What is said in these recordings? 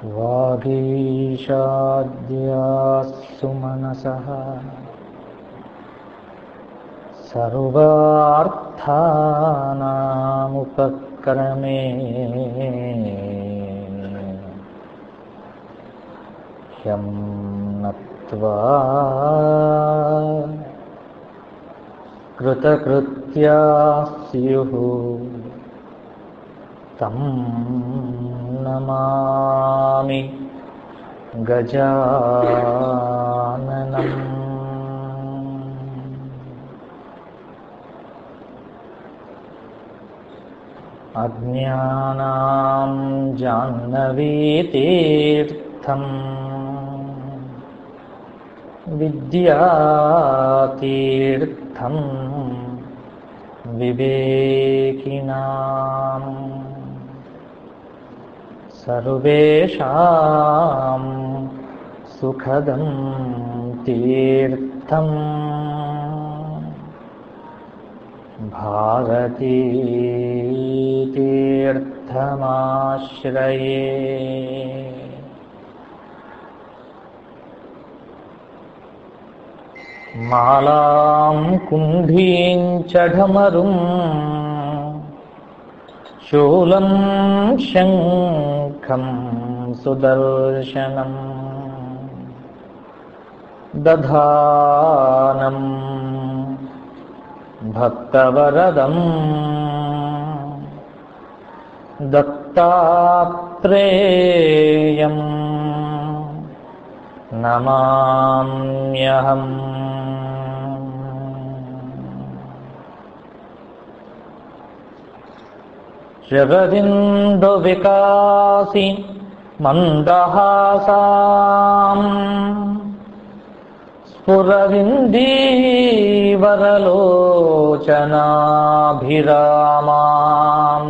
वागीशाद्यास्सु मनसः सर्वार्थानामुपक्रमे ह्यं नत्वा कृतकृत्या स्युः तं नमामि गजाननम् अज्ञानां जाह्नवीतीर्थम् विद्यातीर्थं विवेकिनाम् सर्वेषां सुखदं तीर्थम् भारतीतीर्थमाश्रये मालां कुण्डीं च ढमरुं शूलं शङ्खं सुदर्शनम् दधानं भक्तवरदम् दत्तात्रेयं नमाम्यहम् जगदिन्दुविकासि मन्दहासाम् स्फुरविन्दीवरलोचनाभिरामाम्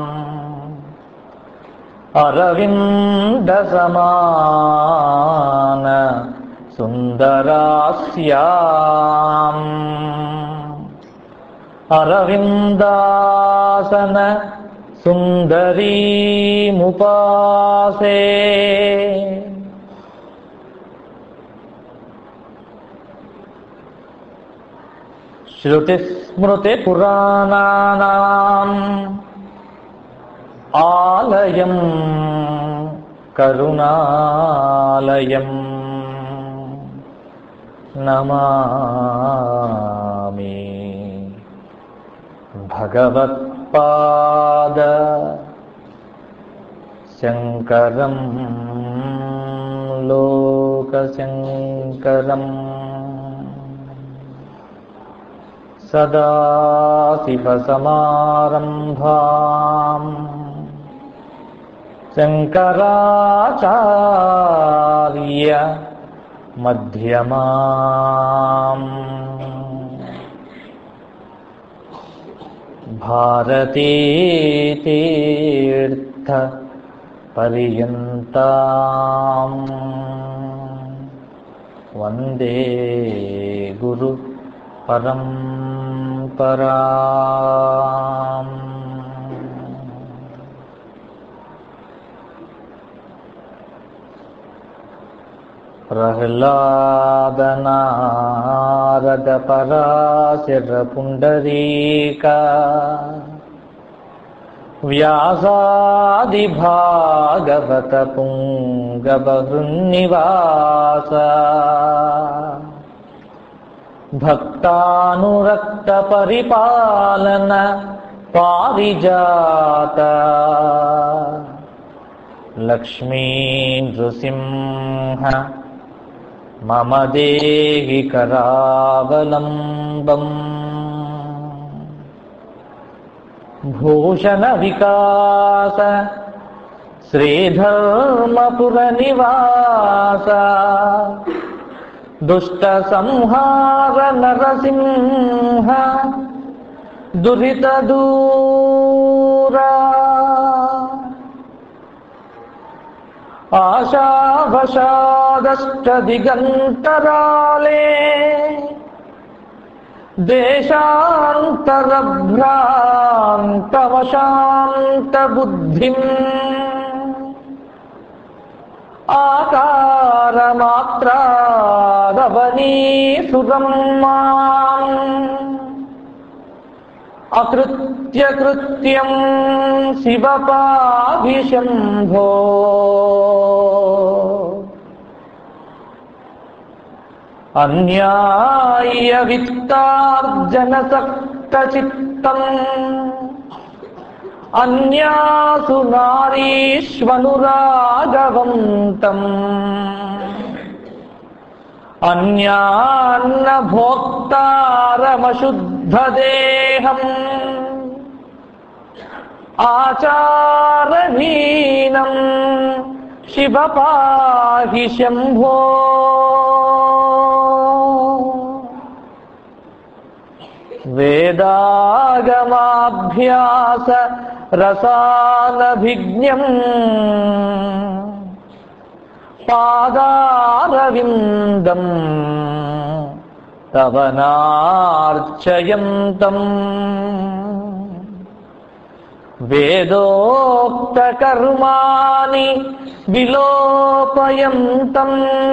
अरविन्दसमान सुन्दरास्याम् अरविन्दासन सुन्दरीमुपासे श्रुतिस्मृतिपुराणानाम् आलयं करुणालयं नमामि भगवत्पाद शङ्करं लोकशङ्करम् सदाशिवसमारम्भाम् शङ्कराचार्य मध्यमाम् भारतीतीर्थ पर्यन्ताम् वन्दे गुरु परम्परा प्रह्लादनारदपराशिरपुण्डरीका व्यासादिभागवतपुङ्गबहृन्निवास भक्तानुरक्तपरिपालन पारिजात लक्ष्मी नृसिंह मम देहि करावलम्बम् भूषणविकास श्रीधर्मपुरनिवास दुष्टसंहार नरसिंह दुरितदूरा आशावशादष्टदिगन्तराले देशान्तरभ्रान्तवशान्तबुद्धिम् మాత్రాదవనీసురం అకృత్య కృత్యం శివపాభిశంభో అన్యాయ విత్తార్జన సక్తచిత్తం అన్యాసు నారీష్వనురాగవంతం అన్యాన్న భోక్తారమశుద్ధదేహం ఆచారహీనం శివ పాహి శంభో వేదాగమాభ్యాస రసానభిజ్ఞం పాదారవిందం తవ నార్చయంతం వేదోక్తకర్మాణి విలోపయంతం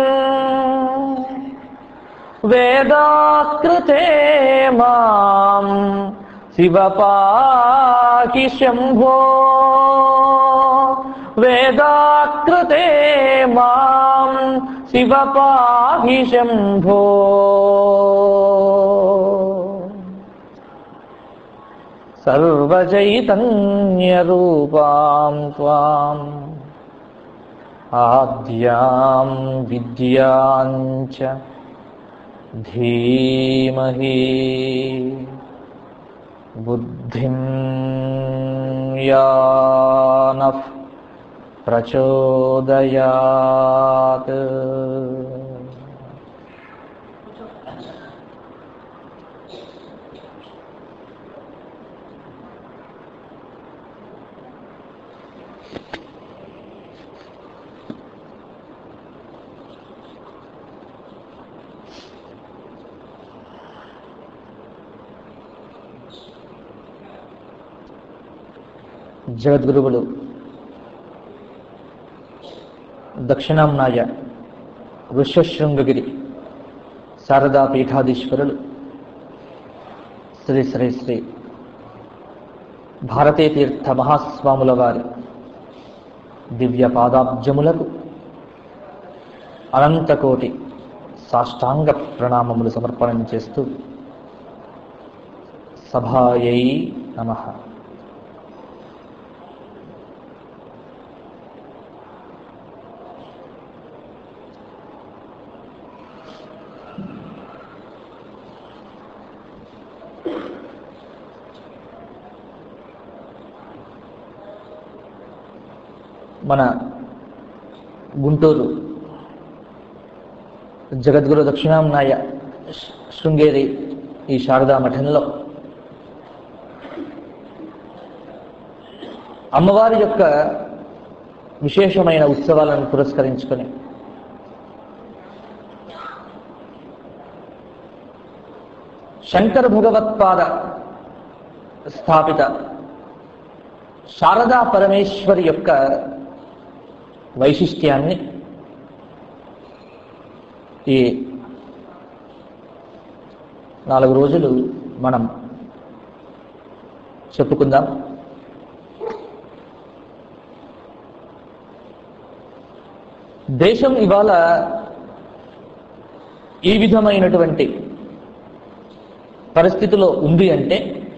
వేదాకృతే మాం శివ పాకి శంభో వేదాకృతే మాం శివ పాకి శంభో సర్వచైతన్యరూపాం త్వాం ఆద్యాం విద్యాం చ ధీమహి బుద్ధిం యానః ప్రచోదయాత్ జగద్గురువులు దక్షిణాంనాయ ఋష్యశృంగగిరి శారదా పీఠాధీశ్వరులు శ్రీ శ్రీ శ్రీ భారతీ తీర్థ మహాస్వాముల వారి దివ్య పాదాబ్జములకు అనంతకోటి సాష్టాంగ ప్రణామములు సమర్పణం చేస్తూ సభాయై నమః మన గుంటూరు జగద్గురు దక్షిణాంనాయ శ్- శృంగేరి ఈ శారదా మఠంలో అమ్మవారి యొక్క విశేషమైన ఉత్సవాలను పురస్కరించుకొని శంకర భగవత్పాద స్థాపిత శారదా పరమేశ్వరి యొక్క వైశిష్ట్యాన్ని ఈ నాలుగు రోజులు మనం చెప్పుకుందాం దేశం ఇవాళ ఈ విధమైనటువంటి పరిస్థితిలో ఉంది అంటే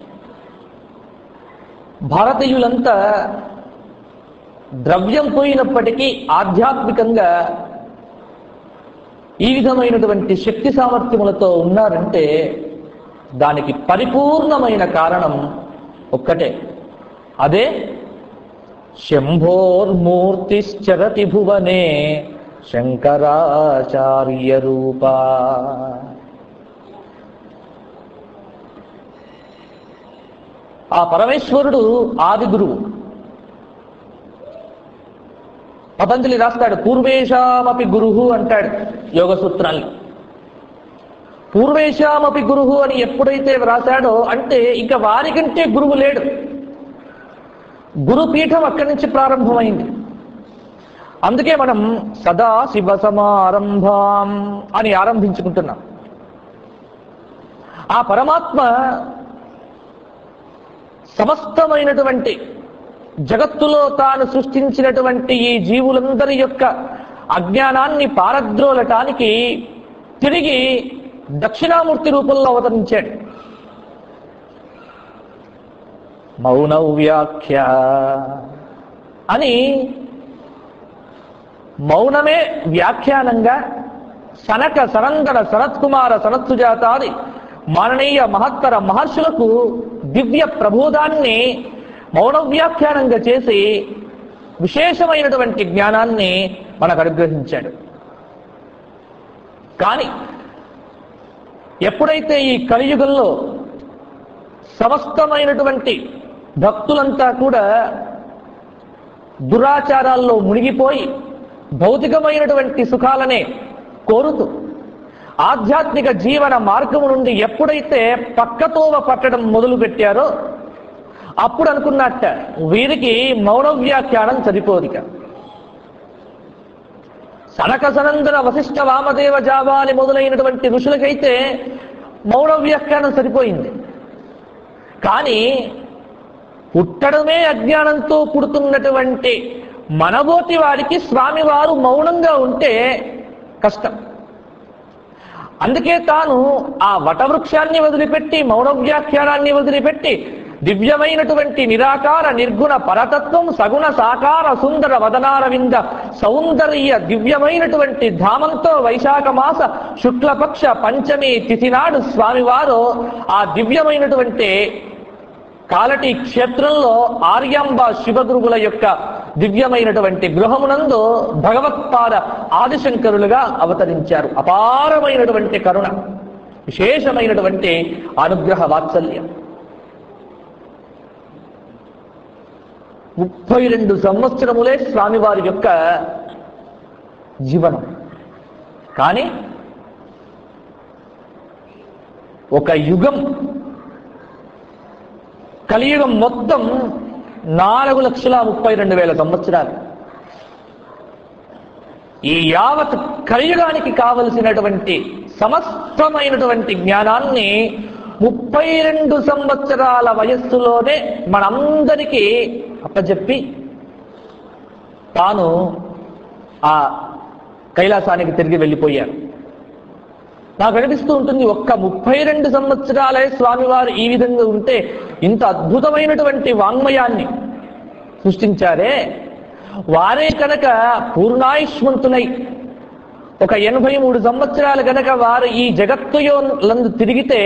భారతీయులంతా ద్రవ్యం పోయినప్పటికీ ఆధ్యాత్మికంగా ఈ విధమైనటువంటి శక్తి సామర్థ్యములతో ఉన్నారంటే దానికి పరిపూర్ణమైన కారణం ఒక్కటే అదే శంభోర్మూర్తిశ్చరతి భువనే శంకరాచార్య రూపా ఆ పరమేశ్వరుడు ఆది గురువు పతంజలి రాస్తాడు పూర్వేషామపి గురువు అంటాడు యోగ సూత్రాన్ని పూర్వేషామపి గురువు అని ఎప్పుడైతే వ్రాసాడో అంటే ఇంకా వారికంటే గురువు లేడు గురుపీఠం అక్కడి నుంచి ప్రారంభమైంది అందుకే మనం సదా శివ సమారంభం అని ఆరంభించుకుంటున్నాం ఆ పరమాత్మ సమస్తమైనటువంటి జగత్తులో తాను సృష్టించినటువంటి ఈ జీవులందరి యొక్క అజ్ఞానాన్ని పారద్రోలటానికి తిరిగి దక్షిణామూర్తి రూపంలో అవతరించాడు మౌన వ్యాఖ్య అని మౌనమే వ్యాఖ్యానంగా సనక సనందన సనత్కుమార సనత్సుజాతాది మాననీయ మహత్తర మహర్షులకు దివ్య ప్రబోధాన్ని మౌన వ్యాఖ్యానంగా చేసి విశేషమైనటువంటి జ్ఞానాన్ని మనకు అనుగ్రహించాడు కానీ ఎప్పుడైతే ఈ కలియుగంలో సమస్తమైనటువంటి భక్తులంతా కూడా దురాచారాల్లో మునిగిపోయి భౌతికమైనటువంటి సుఖాలనే కోరుతూ ఆధ్యాత్మిక జీవన మార్గము నుండి ఎప్పుడైతే పక్కతోవ పట్టడం మొదలు పెట్టారో అప్పుడు అనుకున్నట్ట వీరికి మౌన వ్యాఖ్యానం సరిపోదిక సనక సనందన వశిష్ఠ వామదేవ జాబాలి మొదలైనటువంటి ఋషులకైతే మౌన వ్యాఖ్యానం సరిపోయింది కానీ పుట్టడమే అజ్ఞానంతో పుడుతున్నటువంటి మనబోటి వారికి స్వామివారు మౌనంగా ఉంటే కష్టం అందుకే తాను ఆ వటవృక్షాన్ని వదిలిపెట్టి మౌన వ్యాఖ్యానాన్ని వదిలిపెట్టి దివ్యమైనటువంటి నిరాకార నిర్గుణ పరతత్వం సగుణ సాకార సుందర వదనారవింద సౌందర్య దివ్యమైనటువంటి ధామంతో వైశాఖ మాస శుక్లపక్ష పంచమి తిథి నాడు స్వామివారు ఆ దివ్యమైనటువంటి కాలటి క్షేత్రంలో ఆర్యాంబ శివగురువుల యొక్క దివ్యమైనటువంటి గృహమునందు భగవత్పాద ఆదిశంకరులుగా అవతరించారు అపారమైనటువంటి కరుణ విశేషమైనటువంటి అనుగ్రహ వాత్సల్యం ముప్పై రెండు సంవత్సరములే స్వామివారి యొక్క జీవనం కానీ ఒక యుగం కలియుగం మొత్తం నాలుగు లక్షల ముప్పై రెండు వేల సంవత్సరాలు ఈ యావత్ కలియుగానికి కావలసినటువంటి సమస్తమైనటువంటి జ్ఞానాన్ని ముప్పై రెండు సంవత్సరాల వయస్సులోనే మనందరికీ అప్పచెప్పి తాను ఆ కైలాసానికి తిరిగి వెళ్ళిపోయారు నాకు అనిపిస్తూ ఉంటుంది ఒక్క ముప్పై రెండు సంవత్సరాలే స్వామివారు ఈ విధంగా ఉంటే ఇంత అద్భుతమైనటువంటి వాంగ్మయాన్ని సృష్టించారే వారే కనుక పూర్ణాయుష్మంతులై ఒక ఎనభై మూడు సంవత్సరాలు కనుక వారు ఈ జగత్తులందు తిరిగితే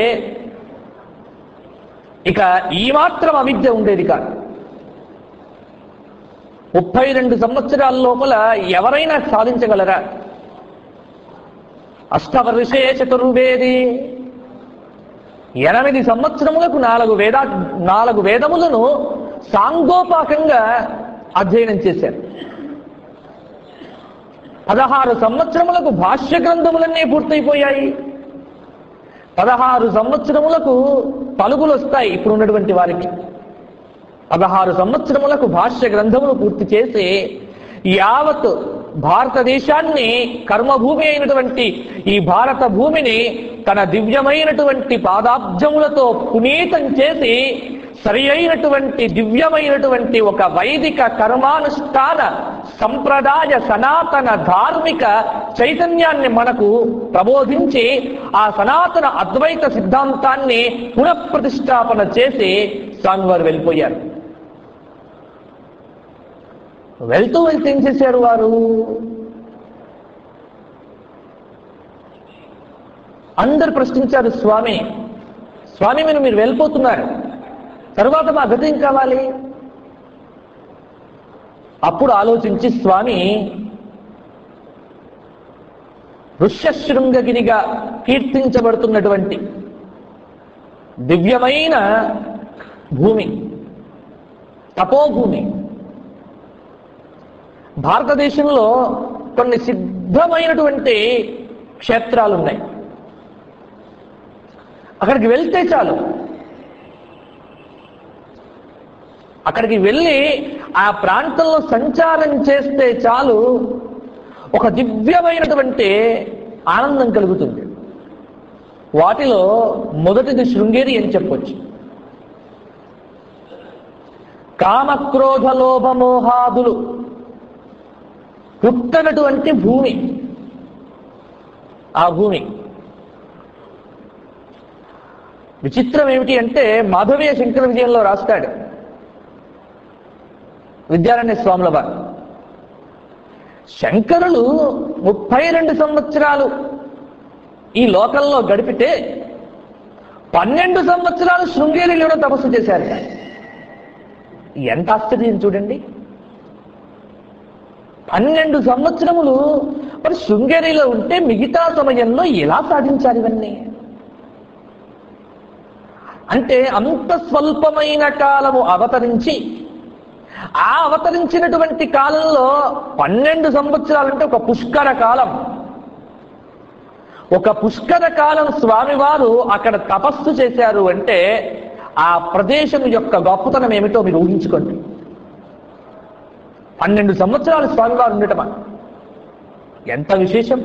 ఇక ఈ మాత్రం అవిద్య ఉండేది కాదు ముప్పై రెండు సంవత్సరాల లోపల ఎవరైనా సాధించగలరా అష్టవర్షే చతుర్వేది ఎనిమిది సంవత్సరములకు నాలుగు వేద నాలుగు వేదములను సాంగోపాకంగా అధ్యయనం చేశారు పదహారు సంవత్సరములకు భాష్య గ్రంథములన్నీ పూర్తయిపోయాయి పదహారు సంవత్సరములకు పలుగులు వస్తాయి ఇప్పుడు ఉన్నటువంటి వారికి పదహారు సంవత్సరములకు భాష్య గ్రంథములు పూర్తి చేసి యావత్ భారతదేశాన్ని కర్మభూమి అయినటువంటి ఈ భారత భూమిని తన దివ్యమైనటువంటి పాదాబ్జములతో పునీతం చేసి సరి అయినటువంటి దివ్యమైనటువంటి ఒక వైదిక కర్మానుష్ఠాన సంప్రదాయ సనాతన ధార్మిక చైతన్యాన్ని మనకు ప్రబోధించి ఆ సనాతన అద్వైత సిద్ధాంతాన్ని పునఃప్రతిష్టాపన చేసి స్వామివారు వెళ్ళిపోయారు వెళ్తూ వెళ్తూ ఏం చేశారు వారు అందరు ప్రశ్నించారు స్వామి స్వామి మీరు మీరు వెళ్ళిపోతున్నారు తరువాత మా గతి ఏం కావాలి అప్పుడు ఆలోచించి స్వామి ఋష్యశృంగగిరిగా కీర్తించబడుతున్నటువంటి దివ్యమైన భూమి తపోభూమి భారతదేశంలో కొన్ని సిద్ధమైనటువంటి క్షేత్రాలు ఉన్నాయి అక్కడికి వెళ్తే చాలు అక్కడికి వెళ్ళి ఆ ప్రాంతంలో సంచారం చేస్తే చాలు ఒక దివ్యమైనటువంటి ఆనందం కలుగుతుంది వాటిలో మొదటిది శృంగేరి అని చెప్పొచ్చు కామక్రోధ లోభమోహాదులు పుట్టనటువంటి భూమి ఆ భూమి విచిత్రం ఏమిటి అంటే మాధవీయ శంకర విజయంలో రాస్తాడు విద్యారణ్య స్వాముల వారు శంకరులు ముప్పై రెండు సంవత్సరాలు ఈ లోకంలో గడిపితే పన్నెండు సంవత్సరాలు శృంగేరిలో తపస్సు చేశారు ఎంత ఆశ్చర్యం చూడండి పన్నెండు సంవత్సరములు మరి శృంగేరిలో ఉంటే మిగతా సమయంలో ఎలా సాధించారు ఇవన్నీ అంటే అంత స్వల్పమైన కాలము అవతరించి ఆ అవతరించినటువంటి కాలంలో పన్నెండు సంవత్సరాలంటే ఒక పుష్కర కాలం ఒక పుష్కర కాలం స్వామివారు అక్కడ తపస్సు చేశారు అంటే ఆ ప్రదేశం యొక్క గొప్పతనం ఏమిటో మీరు ఊహించుకోండి పన్నెండు సంవత్సరాలు స్వామివారు ఉండటమా ఎంత విశేషం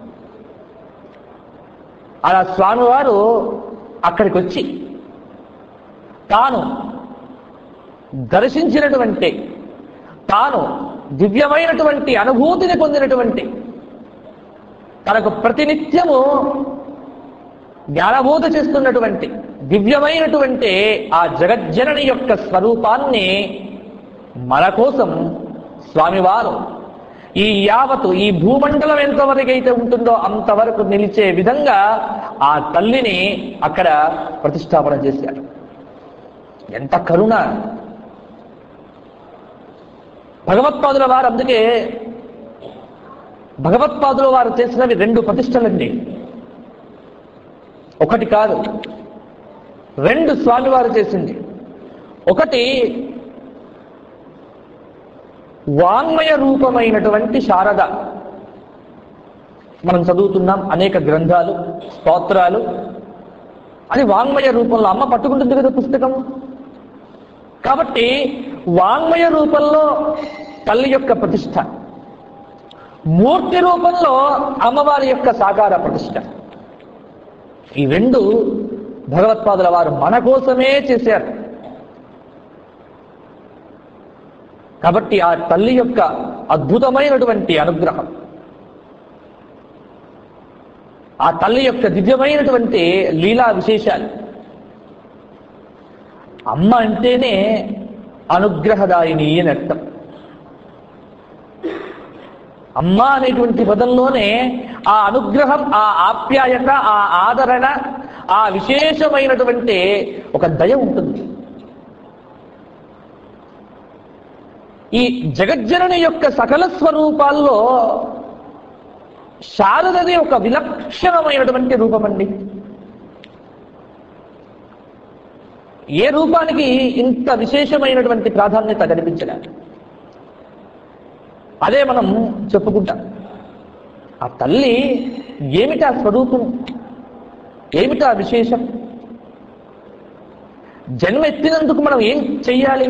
అలా స్వామివారు అక్కడికి వచ్చి తాను దర్శించినటువంటి తాను దివ్యమైనటువంటి అనుభూతిని పొందినటువంటి తనకు ప్రతినిత్యము జ్ఞానబోధ చేస్తున్నటువంటి దివ్యమైనటువంటి ఆ జగజ్జనని యొక్క స్వరూపాన్ని మన కోసం స్వామివారు ఈ యావత్తు ఈ భూమండలం ఎంతవరకైతే ఉంటుందో అంతవరకు నిలిచే విధంగా ఆ తల్లిని అక్కడ ప్రతిష్టాపన చేశారు ఎంత కరుణ భగవత్పాదుల వారు అందుకే భగవత్పాదుల వారు చేసినవి రెండు ప్రతిష్టలండి ఒకటి కాదు రెండు స్వామివారు చేసింది ఒకటి వాంగ్మయ రూపమైనటువంటి శారద మనం చదువుతున్నాం అనేక గ్రంథాలు స్తోత్రాలు అది వాంగ్మయ రూపంలో అమ్మ పట్టుకుంటుంది కదా పుస్తకం కాబట్టి వాంగ్మయ రూపంలో తల్లి యొక్క ప్రతిష్ట మూర్తి రూపంలో అమ్మవారి యొక్క సాకార ప్రతిష్ట ఈ రెండు భగవత్పాదుల వారు మన కోసమే చేశారు కాబట్టి ఆ తల్లి యొక్క అద్భుతమైనటువంటి అనుగ్రహం ఆ తల్లి యొక్క దివ్యమైనటువంటి లీలా విశేషాలు అమ్మ అంటేనే అనుగ్రహదాయిని అని అర్థం అమ్మ అనేటువంటి పదంలోనే ఆ అనుగ్రహం ఆ ఆప్యాయత ఆ ఆదరణ ఆ విశేషమైనటువంటి ఒక దయ ఉంటుంది ఈ జగజ్జనని యొక్క సకల స్వరూపాల్లో శారదది ఒక విలక్షణమైనటువంటి రూపమండి ఏ రూపానికి ఇంత విశేషమైనటువంటి ప్రాధాన్యత కనిపించగా అదే మనం చెప్పుకుంటాం ఆ తల్లి ఏమిటా స్వరూపం ఏమిటా విశేషం జన్మ ఎత్తినందుకు మనం ఏం చెయ్యాలి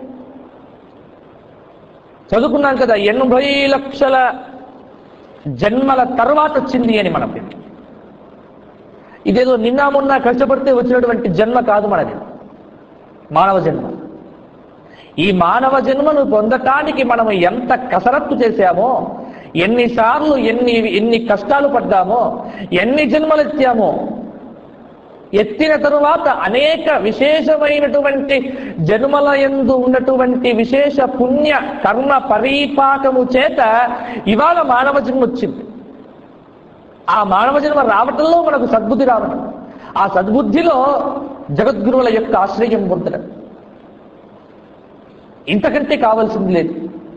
చదువుకున్నాం కదా ఎనభై లక్షల జన్మల తర్వాత వచ్చింది అని మనం ఇదేదో నిన్న మొన్న కష్టపడితే వచ్చినటువంటి జన్మ కాదు మనది మానవ జన్మ ఈ మానవ జన్మను పొందటానికి మనం ఎంత కసరత్తు చేశామో ఎన్నిసార్లు ఎన్ని ఎన్ని కష్టాలు పడ్డామో ఎన్ని జన్మలు ఎత్తామో ఎత్తిన తరువాత అనేక విశేషమైనటువంటి జన్మల ఎందు ఉన్నటువంటి విశేష పుణ్య కర్మ పరిపాకము చేత ఇవాళ మానవ జన్మ వచ్చింది ఆ మానవ జన్మ రావటంలో మనకు సద్బుద్ధి రావటం ఆ సద్బుద్ధిలో జగద్గురువుల యొక్క ఆశ్రయం పొందడం ఇంతకంటే కావాల్సింది లేదు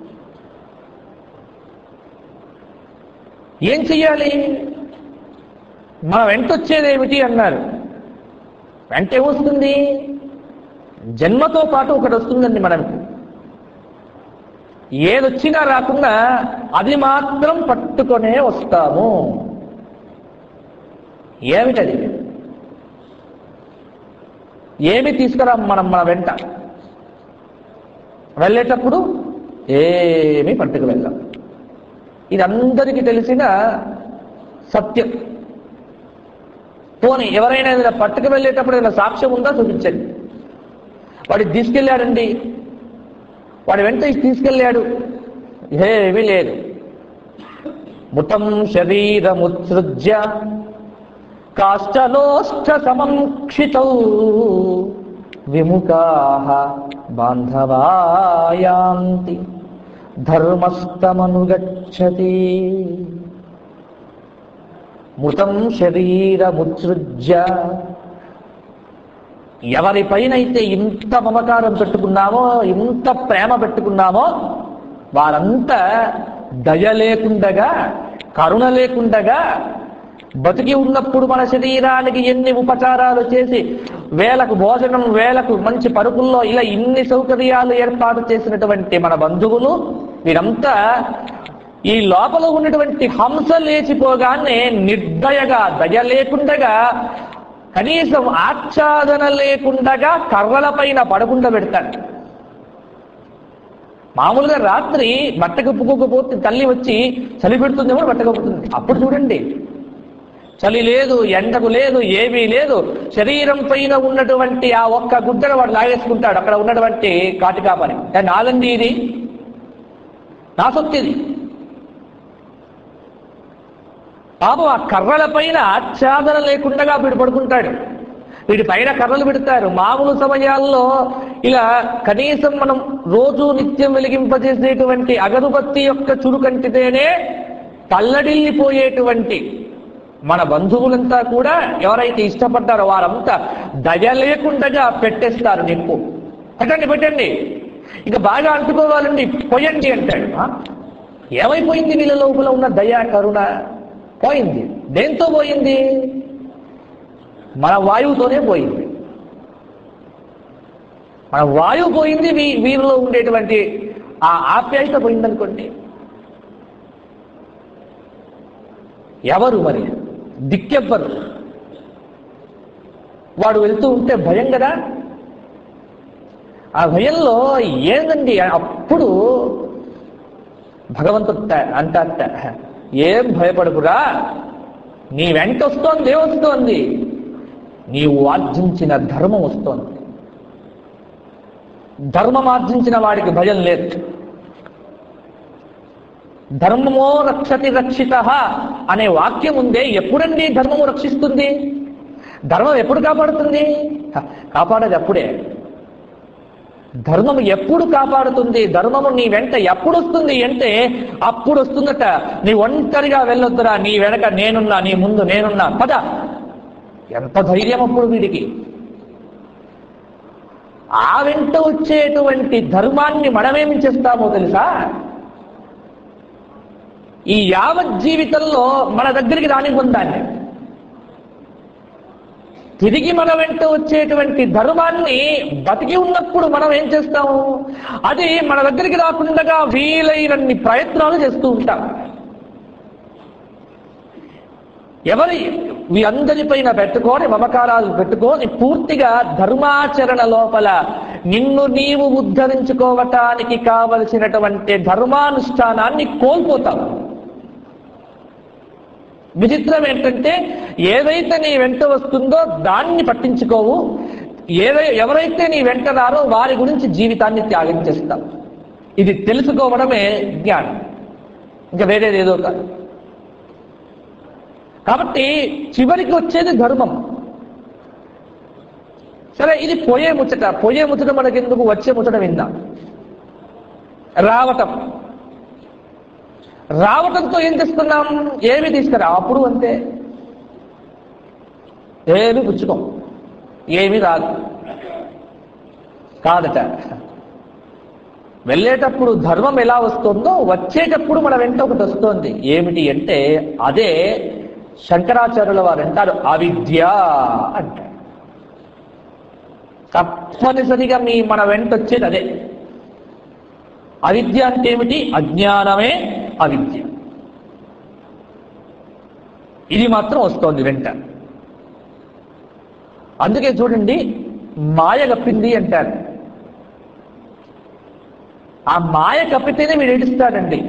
ఏం చెయ్యాలి మన వెంటొచ్చేది ఏమిటి అన్నారు వెంట ఏమొస్తుంది జన్మతో పాటు ఒకటి వస్తుందండి మనకు ఏదొచ్చినా రాకుండా అది మాత్రం పట్టుకొనే వస్తాము ఏమిటది ఏమి తీసుకురాం మనం మన వెంట వెళ్ళేటప్పుడు ఏమీ పట్టుకు వెళ్ళాం ఇది అందరికీ తెలిసిన సత్యం పోనీ ఎవరైనా ఏదైనా పట్టుకు వెళ్ళేటప్పుడు ఏదైనా సాక్ష్యం ఉందా చూపించండి వాడు తీసుకెళ్ళాడండి వాడు వెంట తీసుకెళ్ళాడు ఏమీ లేదు ముఠం శరీరముత్సృజ్య కాష్టలోష్ట సమంక్షితౌ విముఖా బాంధవాయాంతి ధర్మస్తమనుగచ్చతి మృతం శరీరముత్సృజ్య ఎవరిపైనైతే ఇంత మమకారం పెట్టుకున్నామో ఇంత ప్రేమ పెట్టుకున్నామో వారంతా దయ లేకుండగా కరుణ లేకుండగా బతికి ఉన్నప్పుడు మన శరీరానికి ఎన్ని ఉపచారాలు చేసి వేలకు భోజనం వేలకు మంచి పరుపుల్లో ఇలా ఇన్ని సౌకర్యాలు ఏర్పాటు చేసినటువంటి మన బంధువులు వీరంతా ఈ లోపల ఉన్నటువంటి హంస లేచిపోగానే నిర్దయగా దయ లేకుండగా కనీసం ఆచ్ఛాదన లేకుండగా కర్రల పైన పడకుండా పెడతాడు మామూలుగా రాత్రి బట్ట కప్పుకోకపోతే తల్లి వచ్చి చలి పెడుతుందేమో బట్ట కప్పుతుంది అప్పుడు చూడండి చలి లేదు ఎండకు లేదు ఏమీ లేదు శరీరం పైన ఉన్నటువంటి ఆ ఒక్క గుడ్డను వాడు లాగేసుకుంటాడు అక్కడ ఉన్నటువంటి కాటికాపని నాలండి ఇది నా సొత్తు ఇది పాపం ఆ కర్రల పైన ఆచ్ఛాదన లేకుండా వీడు పడుకుంటాడు వీడి పైన కర్రలు పెడతారు మామూలు సమయాల్లో ఇలా కనీసం మనం రోజు నిత్యం వెలిగింపజేసేటువంటి అగరుబత్తి యొక్క చురుకంటితేనే తల్లడిల్లిపోయేటువంటి మన బంధువులంతా కూడా ఎవరైతే ఇష్టపడ్డారో వారంతా దయ లేకుండా పెట్టేస్తారు నిప్పు పెట్టండి పెట్టండి ఇక బాగా అంటుకోవాలండి పోయండి అంటాడు ఆ? ఏమైపోయింది వీళ్ళ లోపల ఉన్న దయ కరుణ పోయింది దేంతో పోయింది మన వాయువుతోనే పోయింది మన వాయువు పోయింది వీ వీరిలో ఉండేటువంటి ఆ ఆప్యాయత పోయిందనుకోండి ఎవరు మరి దిక్కెవ్వరు వాడు వెళ్తూ ఉంటే భయం కదా ఆ భయంలో ఏందండి అప్పుడు భగవంతుడు అంటారట ఏం భయపడకురా నీ వెంట వస్తోంది వస్తోంది నీవు ఆర్జించిన ధర్మం వస్తోంది ధర్మం ఆర్జించిన వాడికి భయం లేదు ధర్మమో రక్షతి రక్షిత అనే వాక్యం ఉందే ఎప్పుడండి ధర్మము రక్షిస్తుంది ధర్మం ఎప్పుడు కాపాడుతుంది హ, కాపాడేది అప్పుడే ధర్మం ఎప్పుడు కాపాడుతుంది ధర్మము నీ వెంట ఎప్పుడు వస్తుంది అంటే అప్పుడు వస్తుందట నీ ఒంటరిగా వెళ్ళొద్దురా నీ వెనక నేనున్నా నీ ముందు నేనున్నా పద ఎంత ధైర్యం అప్పుడు వీడికి ఆ వెంట వచ్చేటువంటి ధర్మాన్ని మనమేమి చేస్తామో తెలుసా ఈ యావత్ జీవితంలో మన దగ్గరికి రానివ్వందాన్ని తిరిగి మన వెంట వచ్చేటువంటి ధర్మాన్ని బతికి ఉన్నప్పుడు మనం ఏం చేస్తాము అది మన దగ్గరికి రాకుండా వీలైనన్ని ప్రయత్నాలు చేస్తూ ఉంటాం ఎవరి మీ అందరిపైన పెట్టుకొని మమకారాలు పెట్టుకొని పూర్తిగా ధర్మాచరణ లోపల నిన్ను నీవు ఉద్ధరించుకోవటానికి కావలసినటువంటి ధర్మానుష్ఠానాన్ని కోల్పోతావు విచిత్రం ఏంటంటే ఏదైతే నీ వెంట వస్తుందో దాన్ని పట్టించుకోవు ఏదై ఎవరైతే నీ వెంట రారో వారి గురించి జీవితాన్ని త్యాగం చేస్తావు ఇది తెలుసుకోవడమే జ్ఞానం ఇంకా వేరేది ఏదో కాదు కాబట్టి చివరికి వచ్చేది ధర్మం సరే ఇది పోయే ముచ్చట పోయే ముచ్చట మనకెందుకు వచ్చే ముచ్చట విందాం రావటం రావటంతో ఏం తెస్తున్నాం ఏమి తీసుకురా అప్పుడు అంతే ఏమి పుచ్చుకోం ఏమి రాదు కాదట వెళ్ళేటప్పుడు ధర్మం ఎలా వస్తుందో వచ్చేటప్పుడు మన వెంట ఒకటి వస్తోంది ఏమిటి అంటే అదే శంకరాచార్యుల వారు అంటారు అవిద్య అంటారు తప్పనిసరిగా మీ మన వెంట వచ్చేది అదే అవిద్య అంటే ఏమిటి అజ్ఞానమే అవిద్య ఇది మాత్రం వస్తోంది వెంట అందుకే చూడండి మాయ గప్పింది అంటారు ఆ మాయ కప్పితేనే వీడు ఏడుస్తాడండి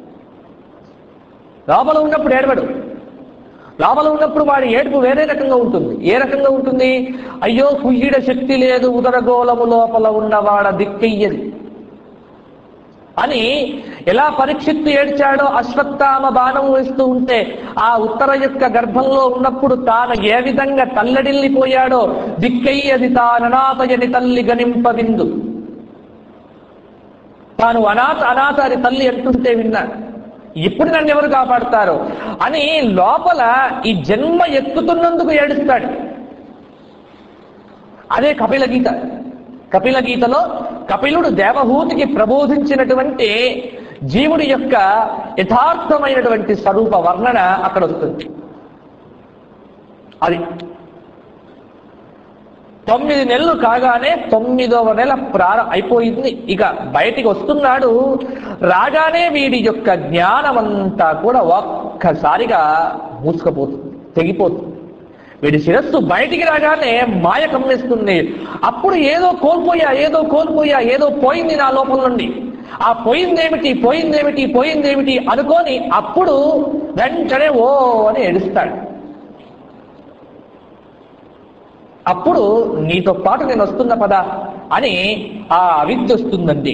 లోపల ఉన్నప్పుడు ఏడవడు లోపల ఉన్నప్పుడు వాడి ఏడుపు వేరే రకంగా ఉంటుంది ఏ రకంగా ఉంటుంది అయ్యో కుయ్యిడ శక్తి లేదు ఉదరగోళము లోపల ఉన్నవాడ దిక్కయ్యది అని ఎలా పరీక్షిత్తు ఏడ్చాడో అశ్వత్థామ బాణం వేస్తూ ఉంటే ఆ ఉత్తర యొక్క గర్భంలో ఉన్నప్పుడు తాను ఏ విధంగా తల్లడిల్లిపోయాడో దిక్కయ్యది తాననాథయని తల్లి గనింపవిందు తాను అనాథ అనాథ అని తల్లి అంటుంటే విన్నాడు ఇప్పుడు నన్ను ఎవరు కాపాడుతారు అని లోపల ఈ జన్మ ఎక్కుతున్నందుకు ఏడుస్తాడు అదే కపిల గీత కపిల గీతలో కపిలుడు దేవహూతికి ప్రబోధించినటువంటి జీవుడి యొక్క యథార్థమైనటువంటి స్వరూప వర్ణన అక్కడ వస్తుంది అది తొమ్మిది నెలలు కాగానే తొమ్మిదవ నెల ప్రార అయిపోయింది ఇక బయటికి వస్తున్నాడు రాగానే వీడి యొక్క జ్ఞానమంతా కూడా ఒక్కసారిగా మూసుకుపోతుంది తెగిపోతుంది వీడి శిరస్సు బయటికి రాగానే మాయ కమ్మేస్తుంది అప్పుడు ఏదో కోల్పోయా ఏదో కోల్పోయా ఏదో పోయింది నా లోపల నుండి ఆ పోయిందేమిటి పోయిందేమిటి పోయిందేమిటి అనుకొని అప్పుడు వెంటనే ఓ అని ఏడుస్తాడు అప్పుడు నీతో పాటు నేను వస్తున్న పద అని ఆ అవిద్య వస్తుందండి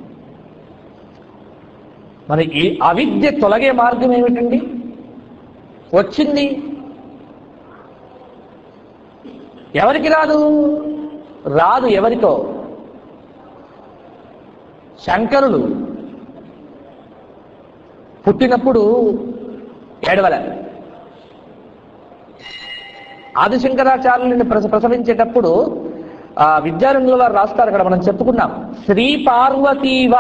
మరి ఈ అవిద్య తొలగే మార్గం ఏమిటండి వచ్చింది ఎవరికి రాదు రాదు ఎవరికో శంకరులు పుట్టినప్పుడు ఏడవల ఆదిశంకరాచార్యుని ప్రస ప్రసవించేటప్పుడు ఆ విద్యారణ్యుల వారు రాస్తారు అక్కడ మనం చెప్పుకున్నాం శ్రీ పార్వతీవ